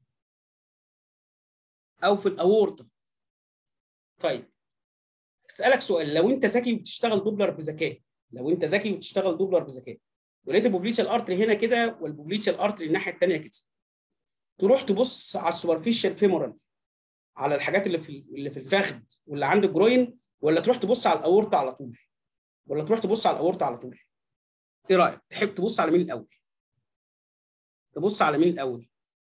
Speaker 1: او في الاورطه طيب اسالك سؤال لو انت ذكي وبتشتغل دوبلر بذكاء لو انت ذكي وبتشتغل دوبلر بذكاء ولقيت البوبليتشال ارتري هنا كده والبوبليتشال ارتري الناحيه الثانيه كده تروح تبص على السوبرفيشال فيمورال على الحاجات اللي في اللي في الفخذ واللي عند الجروين ولا تروح تبص على الاورطه على طول ولا تروح تبص على الاورطه على طول ايه رايك تحب تبص على مين الاول تبص على مين الاول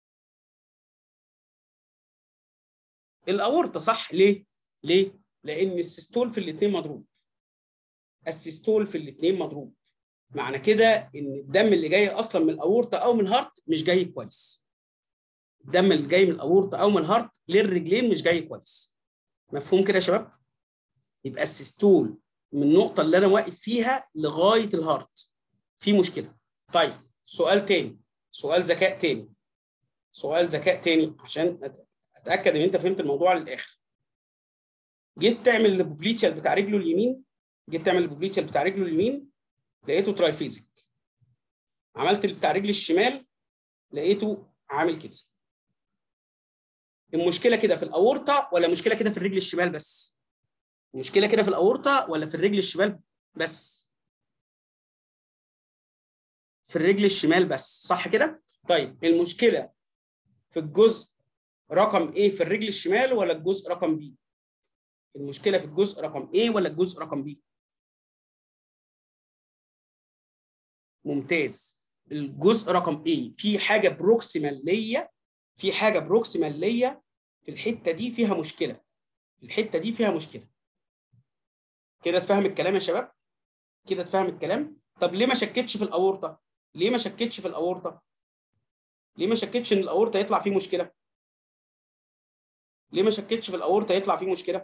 Speaker 1: الاورطه صح ليه ليه لان السيستول في الاثنين مضروب السيستول في الاثنين مضروب معنى كده ان الدم اللي جاي اصلا من الاورطه او من الهارت مش جاي كويس الدم اللي جاي من الاورطه او من الهارت للرجلين مش جاي كويس مفهوم كده يا شباب يبقى السيستول من النقطه اللي انا واقف فيها لغايه الهارت في مشكله طيب سؤال تاني سؤال ذكاء تاني سؤال ذكاء تاني عشان اتاكد ان انت فهمت الموضوع للاخر جيت تعمل البوبليتشال بتاع رجله اليمين جيت تعمل البوبليتشال بتاع رجله اليمين لقيته ترايفيزيك عملت بتاع رجل الشمال لقيته عامل كده المشكله كده في الاورطه ولا مشكله كده في الرجل الشمال بس المشكله كده في الاورطه ولا في الرجل الشمال بس في الرجل الشمال بس صح كده طيب المشكله في الجزء رقم ايه في الرجل الشمال ولا الجزء رقم بي المشكله في الجزء رقم ايه ولا الجزء رقم بي ممتاز الجزء رقم ايه في حاجه بروكسيمال ليا في حاجه بروكسيمال ليا في الحته دي فيها مشكله الحته دي فيها مشكله كده تفهم الكلام يا شباب كده تفهم الكلام طب ليه ما شكتش في الاورطه ليه ما شكتش في الاورطه ليه ما شكتش ان الاورطه يطلع فيه مشكله ليه ما شكتش في الاورطه يطلع فيه مشكله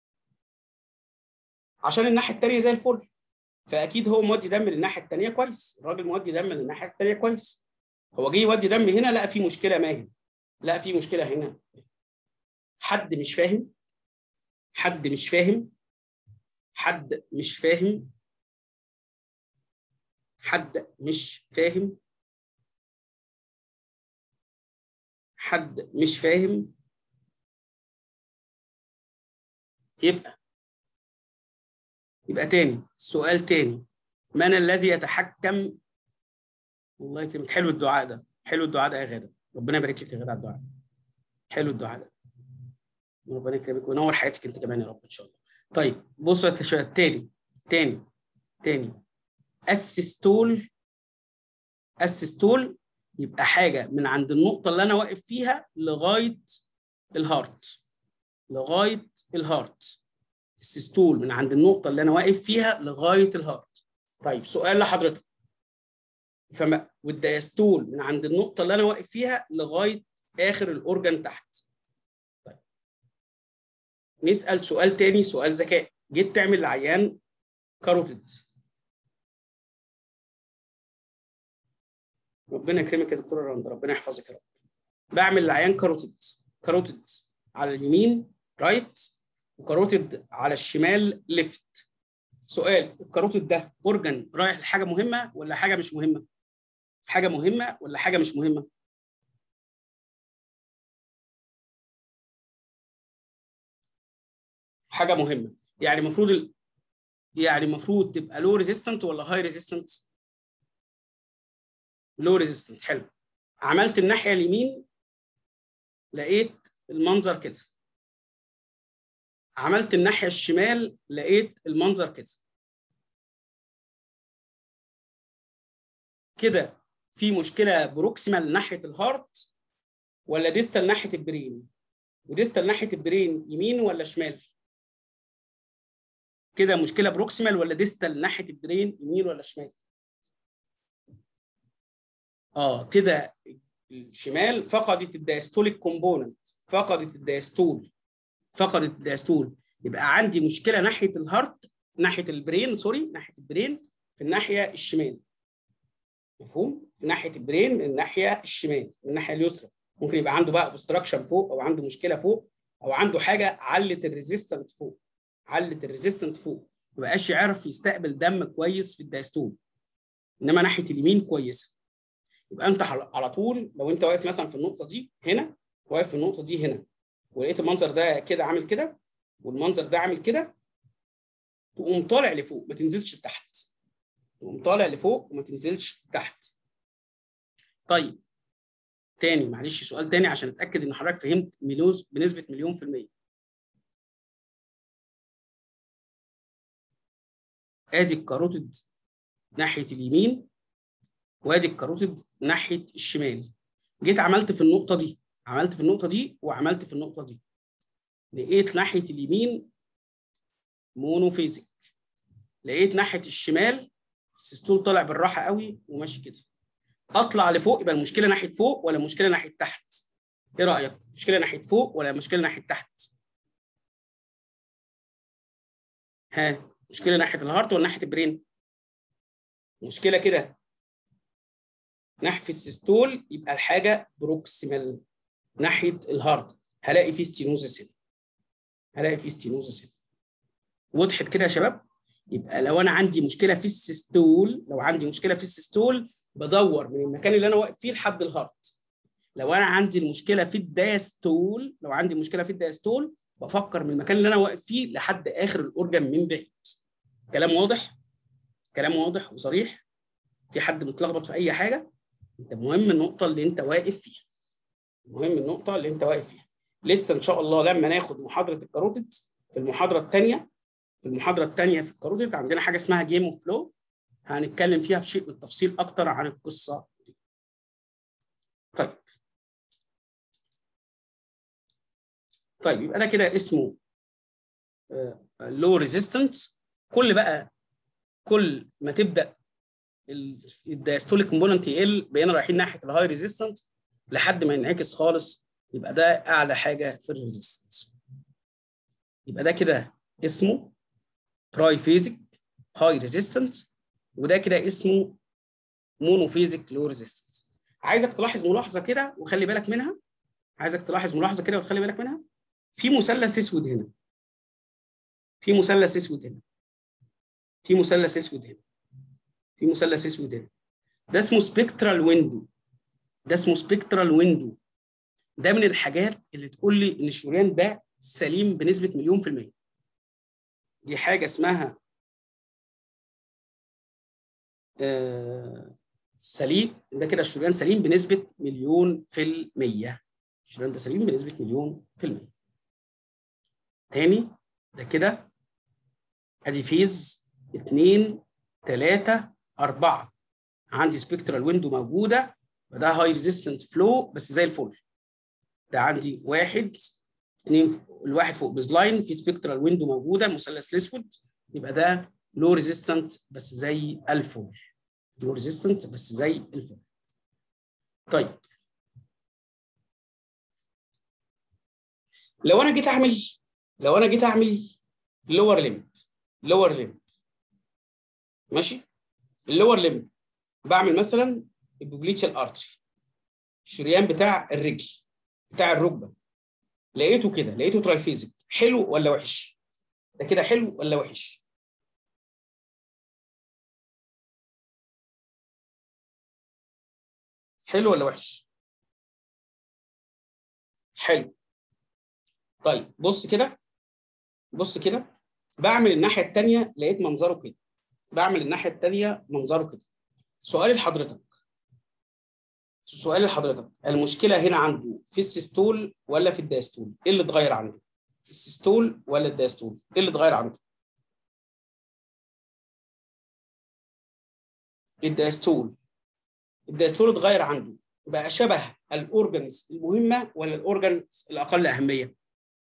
Speaker 1: عشان الناحيه الثانيه زي الفل فاكيد هو مودي دم للناحيه الثانيه كويس الراجل مودي دم للناحيه الثانيه كويس هو جه يودي دم هنا لقى في مشكله ما هنا لقى في مشكله هنا حد مش فاهم حد مش فاهم حد مش فاهم حد مش فاهم حد مش فاهم يبقى يبقى تاني سؤال تاني من الذي يتحكم الله يكرمك حلو الدعاء ده حلو الدعاء ده يا غاده ربنا يبارك لك يا غاده على الدعاء حلو الدعاء ده ربنا يكرمك وينور حياتك انت كمان يا رب ان شاء الله طيب بصوا يا شباب تاني تاني تاني السيستول السيستول يبقى حاجه من عند النقطه اللي انا واقف فيها لغايه الهارت لغايه الهارت السيستول من عند النقطه اللي انا واقف فيها لغايه الهارت طيب سؤال لحضرتك فما والدياستول من عند النقطه اللي انا واقف فيها لغايه اخر الاورجن تحت طيب نسال سؤال تاني سؤال ذكاء جيت تعمل لعيان كاروتيد ربنا يكرمك يا دكتوره رندا ربنا يحفظك يا رب بعمل لعيان كاروتيد كاروتيد على اليمين رايت وكاروتيد على الشمال ليفت سؤال الكاروتيد ده اورجن رايح لحاجه مهمه ولا حاجه مش مهمه حاجه مهمه ولا حاجه مش مهمه حاجه مهمه يعني المفروض ال... يعني المفروض تبقى لو ريزيستنت ولا هاي ريزيستنت لو ريزيستنت حلو عملت الناحيه اليمين لقيت المنظر كده عملت الناحيه الشمال لقيت المنظر كده كده في مشكله بروكسيمال ناحيه الهارت ولا ديستال ناحيه البرين وديستال ناحيه البرين يمين ولا شمال كده مشكله بروكسيمال ولا ديستال ناحيه البرين يمين ولا شمال اه كده الشمال فقدت الدايستوليك كومبوننت فقدت الدايستول فقدت الدايستول يبقى عندي مشكله ناحيه الهارت ناحيه البرين سوري ناحيه البرين في الناحيه الشمال مفهوم في ناحيه البرين من الناحيه الشمال من الناحيه اليسرى ممكن يبقى عنده بقى اوبستراكشن فوق او عنده مشكله فوق او عنده حاجه علت الريزيستنت فوق علت الريزيستنت فوق ما بقاش يعرف يستقبل دم كويس في الدايستول انما ناحيه اليمين كويسه يبقى انت على طول لو انت واقف مثلا في النقطه دي هنا واقف في النقطه دي هنا ولقيت المنظر ده كده عامل كده والمنظر ده عامل كده تقوم طالع لفوق ما تنزلش لتحت تقوم طالع لفوق وما تنزلش تحت طيب تاني معلش سؤال تاني عشان اتاكد ان حضرتك فهمت مليون بنسبه مليون في الميه ادي الكاروتيد ناحيه اليمين وادي الكاروتيد ناحيه الشمال جيت عملت في النقطه دي عملت في النقطه دي وعملت في النقطه دي لقيت ناحيه اليمين مونوفيزيك لقيت ناحيه الشمال السيستول طالع بالراحه قوي وماشي كده اطلع لفوق يبقى المشكله ناحيه فوق ولا المشكله ناحيه تحت ايه رايك مشكله ناحيه فوق ولا مشكله ناحيه تحت ها مشكله ناحيه الهارت ولا ناحيه البرين مشكله كده ناحيه السيستول يبقى الحاجه بروكسيمال ناحيه الهارت هلاقي فيه ستينوزس هنا هلاقي فيه ستينوزس هنا وضحت كده يا شباب يبقى لو انا عندي مشكله في السيستول لو عندي مشكله في السيستول بدور من المكان اللي انا واقف فيه لحد الهارت لو انا عندي المشكله في الدايستول لو عندي مشكله في الدايستول بفكر من المكان اللي انا واقف فيه لحد اخر الاورجن من بعيد كلام واضح كلام واضح وصريح في حد متلخبط في اي حاجه انت مهم النقطه اللي انت واقف فيها مهم النقطه اللي انت واقف فيها لسه ان شاء الله لما ناخد محاضره الكاروتيد في المحاضره الثانيه في المحاضره الثانيه في الكاروتيد عندنا حاجه اسمها جيم اوف فلو هنتكلم فيها بشيء من التفصيل اكتر عن القصه دي. طيب طيب يبقى ده كده اسمه لو ريزيستنت كل بقى كل ما تبدا الدايستوليك كومبوننت يقل بقينا رايحين ناحيه الهاي ريزيستنت لحد ما ينعكس خالص يبقى ده اعلى حاجه في الريزيستنس يبقى ده كده اسمه تراي فيزيك هاي ريزيستنت وده كده اسمه مونوفيزيك لو ريزيستنس عايزك تلاحظ ملاحظه كده وخلي بالك منها عايزك تلاحظ ملاحظه كده وتخلي بالك منها في مثلث اسود هنا في مثلث اسود هنا في مثلث اسود هنا في مثلث اسود هنا ده اسمه سبيكترال ويندو ده اسمه سبيكترال ويندو ده من الحاجات اللي تقول لي ان الشريان ده سليم بنسبه مليون في الميه دي حاجه اسمها آه سليم ده كده الشريان سليم بنسبه مليون في الميه الشريان ده سليم بنسبه مليون في الميه تاني ده كده ادي فيز 2 3 4 عندي سبيكترال ويندو موجوده فده هاي ريزيستنت فلو بس زي الفل ده عندي واحد اثنين الواحد فوق بزلاين في سبيكترال ويندو موجوده المثلث الاسود يبقى ده لو ريزيستنت بس زي الفل لو ريزيستنت بس زي الفل طيب لو انا جيت اعمل لو انا جيت اعمل لور ليمب لور ليمب ماشي اللور ليمب بعمل مثلا البوبليتشال ارتري الشريان بتاع الرجل بتاع الركبه لقيته كده لقيته ترايفيزك حلو ولا وحش ده كده حلو ولا وحش حلو ولا وحش حلو طيب بص كده بص كده بعمل الناحيه الثانيه لقيت منظره كده بعمل الناحيه الثانيه منظره كده سؤالي لحضرتك سؤالي لحضرتك المشكله هنا عنده في السيستول ولا في الدايستول ايه اللي اتغير عنده السيستول ولا الدايستول ايه اللي اتغير عنده الدايستول الدايستول اتغير عنده بقى شبه الاورجنز المهمه ولا الاورجنز الاقل اهميه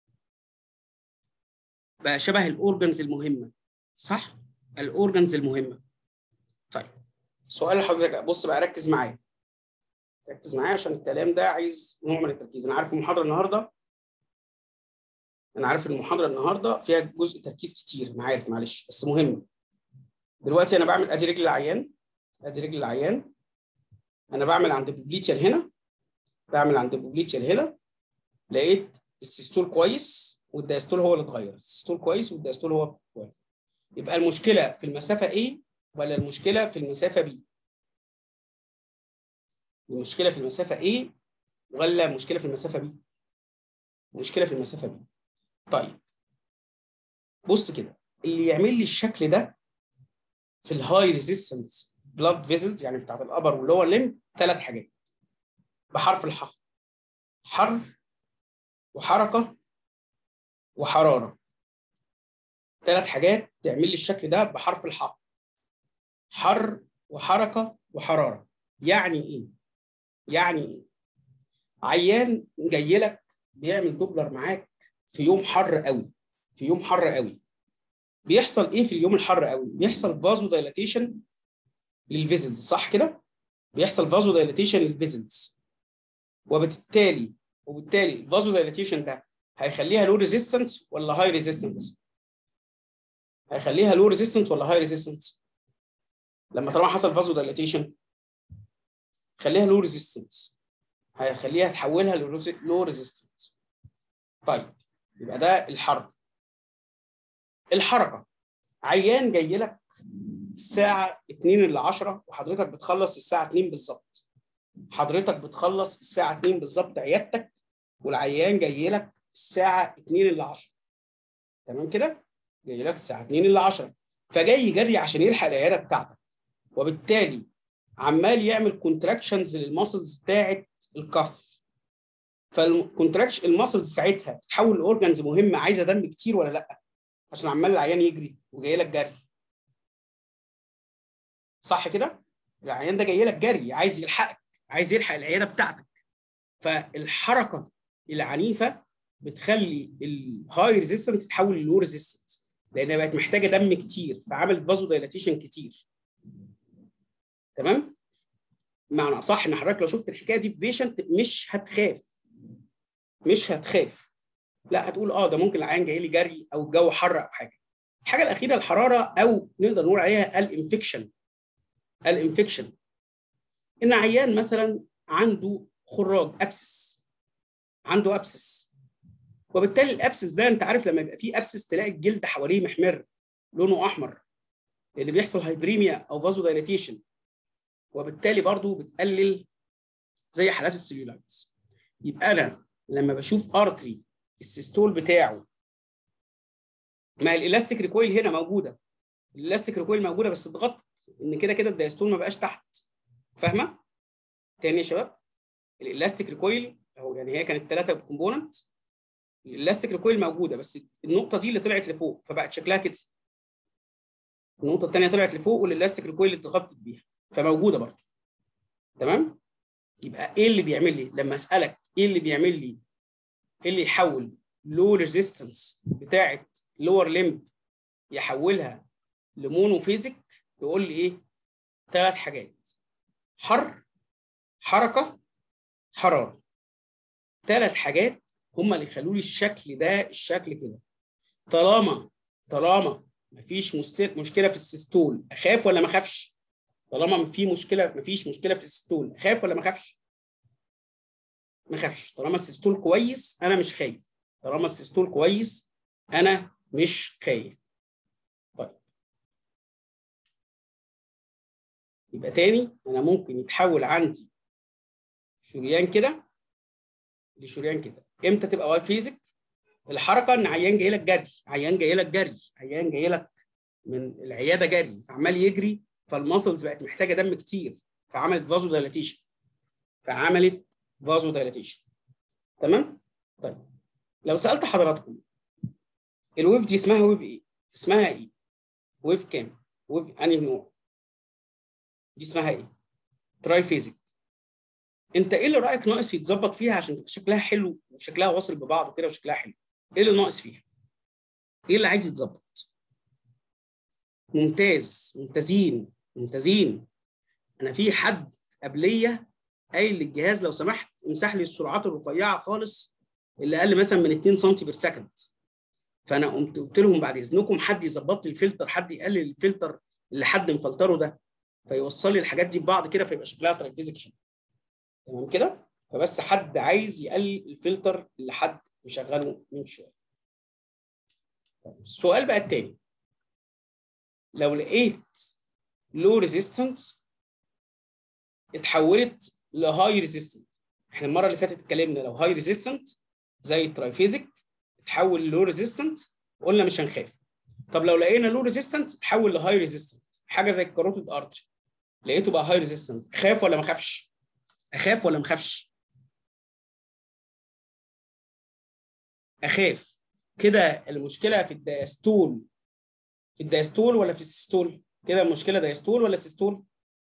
Speaker 1: بقى شبه الاورجنز المهمه صح الاورجنز المهمه طيب سؤال لحضرتك بص بقى ركز معايا ركز معايا عشان الكلام ده عايز نوع من التركيز انا عارف المحاضره النهارده انا عارف المحاضره النهارده فيها جزء تركيز كتير انا عارف معلش بس مهم دلوقتي انا بعمل ادي رجل العيان ادي رجل العيان انا بعمل عند البوبليتشال هنا بعمل عند البوبليتشال هنا لقيت السيستول كويس والدايستول هو اللي اتغير السيستول كويس والدايستول هو كويس يبقى المشكله في المسافه A ولا المشكله في المسافه B المشكله في المسافه A ولا مشكله في المسافه B مشكله في المسافه B طيب بص كده اللي يعمل لي الشكل ده في الهاي ريزيستنس بلاد فيزلز يعني بتاعت الابر واللور ليم ثلاث حاجات بحرف الح حر وحركه وحراره ثلاث حاجات تعمل لي الشكل ده بحرف الح حر وحركه وحراره يعني ايه يعني ايه عيان جاي لك بيعمل دوبلر معاك في يوم حر قوي في يوم حر قوي بيحصل ايه في اليوم الحر قوي بيحصل فازو دايلاتيشن للفيزلز صح كده بيحصل فازو دايلاتيشن للفيزلز وبالتالي وبالتالي الفازو دايلاتيشن ده هيخليها لو ريزيستنس ولا هاي ريزيستنس هيخليها لو ريزيستنس ولا هاي ريزيستنس لما طالما حصل فازو دايلاتيشن خليها لو ريزيستنس هيخليها تحولها لو ريزيستنس طيب يبقى ده الحر الحركه عيان جاي لك الساعه 2 الا 10 وحضرتك بتخلص الساعه 2 بالظبط حضرتك بتخلص الساعه 2 بالظبط عيادتك والعيان جاي لك الساعه 2 الا 10 تمام كده جاي لك الساعه 2 الا 10 فجاي يجري عشان يلحق العياده بتاعتك وبالتالي عمال يعمل كونتراكشنز للماسلز بتاعه الكف فالكونتراكشن الماسلز ساعتها بتتحول لاورجنز مهمه عايزه دم كتير ولا لا عشان عمال العيان يجري وجاي لك جري صح كده العيان ده جاي لك جري عايز يلحقك عايز يلحق العياده بتاعتك فالحركه العنيفه بتخلي الهاي ريزيستنس تتحول للو ريزيستنس لانها بقت محتاجه دم كتير فعملت فازو دايلاتيشن كتير تمام معنى اصح ان حضرتك لو شفت الحكايه دي في بيشنت مش هتخاف مش هتخاف لا هتقول اه ده ممكن العيان جاي لي جري او الجو حر او حاجه الحاجه الاخيره الحراره او نقدر نقول عليها الانفكشن الانفكشن ان عيان مثلا عنده خراج ابسس عنده ابسس وبالتالي الابسس ده انت عارف لما يبقى فيه ابسس تلاقي الجلد حواليه محمر لونه احمر اللي بيحصل هايبريميا او فازو دايلاتيشن وبالتالي برضو بتقلل زي حالات السيلولايتس يبقى انا لما بشوف ارتري السيستول بتاعه ما الالاستيك ريكويل هنا موجوده الالاستيك ريكويل موجوده بس اتغطت ان كده كده الدايستول ما بقاش تحت فاهمه تاني يا شباب الالاستيك ريكويل اهو يعني هي كانت ثلاثه كومبوننت الالاستيك ريكويل موجوده بس النقطه دي اللي طلعت لفوق فبقت شكلها كده النقطه الثانيه طلعت لفوق والالاستيك ريكويل اللي اتغطت بيها فموجوده برضه تمام يبقى ايه اللي بيعمل لي لما اسالك ايه اللي بيعمل لي ايه اللي يحول لو ريزيستنس بتاعه لور ليمب يحولها لمونوفيزيك يقول لي ايه ثلاث حاجات حر حركه حراره ثلاث حاجات هم اللي يخلوا لي الشكل ده الشكل كده طالما طالما مفيش مشكله في السيستول اخاف ولا ما اخافش طالما في مشكله مفيش مشكله في السيستول اخاف ولا ما اخافش ما اخافش طالما السيستول كويس انا مش خايف طالما السيستول كويس انا مش خايف طيب يبقى تاني انا ممكن يتحول عندي شريان كده لشريان كده امتى تبقى واي فيزيك الحركه ان عيان جاي لك جري عيان جاي لك جري عيان جاي لك من العياده جري فعمال يجري فالماسلز بقت محتاجه دم كتير فعملت فازو دايلاتيشن فعملت فازو دايلاتيشن تمام طيب لو سالت حضراتكم الويف دي اسمها ويف ايه اسمها ايه ويف كام ويف انهي نوع دي اسمها ايه تراي فيزيك انت ايه اللي رايك ناقص يتظبط فيها عشان تبقى شكلها حلو وشكلها واصل ببعض وكده وشكلها حلو ايه اللي ناقص فيها ايه اللي عايز يتظبط ممتاز ممتازين ممتازين انا في حد قبليه قايل للجهاز لو سمحت امسح لي السرعات الرفيعه خالص اللي اقل مثلا من 2 سم بير سكند فانا قمت قلت لهم بعد اذنكم حد يظبط لي الفلتر حد يقلل الفلتر اللي حد مفلتره ده فيوصل لي الحاجات دي ببعض كده فيبقى شكلها تركيزك حلو تمام كده فبس حد عايز يقلل الفلتر اللي حد مشغله من شويه السؤال بقى التاني لو لقيت لو ريزيستنس اتحولت لهاي ريزيستنت احنا المره اللي فاتت اتكلمنا لو هاي ريزيستنت زي الترايفيزيك تحول للو ريزيستنت قلنا مش هنخاف طب لو لقينا لو ريزيستنت تحول لهاي ريزيستنت حاجه زي الكاروتيد ارتري لقيته بقى هاي ريزيستنت اخاف ولا ما اخافش اخاف ولا ما اخافش اخاف كده المشكله في الدايستول في الدايستول ولا في السيستول كده المشكله دايستول ولا سيستول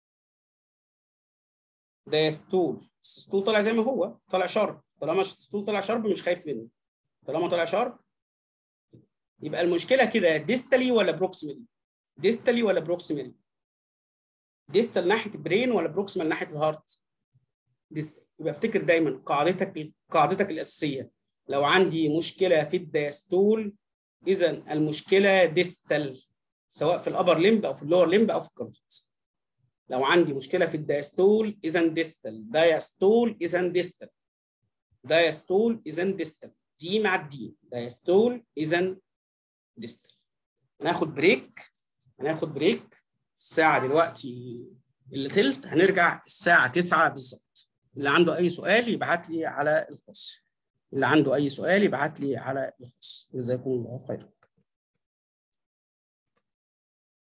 Speaker 1: دايستول السيستول طالع زي ما هو طالع شرب طالما السيستول طالع شرب مش خايف منه طالما طالع شرب يبقى المشكله كده ديستالي ولا بروكسيمالي ديستالي ولا بروكسيمالي ديستال ناحيه البرين ولا بروكسيمال ناحيه الهارت ديستال يبقى افتكر دايما قاعدتك قاعدتك الاساسيه لو عندي مشكله في الدايستول اذا المشكله ديستال سواء في الابر ليمب او في اللور ليمب او في الكاروتيد لو عندي مشكله في الدايستول اذا ديستال دايستول اذا ديستال دايستول اذا ديستال دي مع الدي دايستول اذا ديستال هناخد بريك هناخد بريك الساعه دلوقتي اللي تلت هنرجع الساعه 9 بالظبط اللي عنده اي سؤال يبعت لي على الخاص اللي عنده اي سؤال يبعت لي على الخاص جزاكم الله خيرا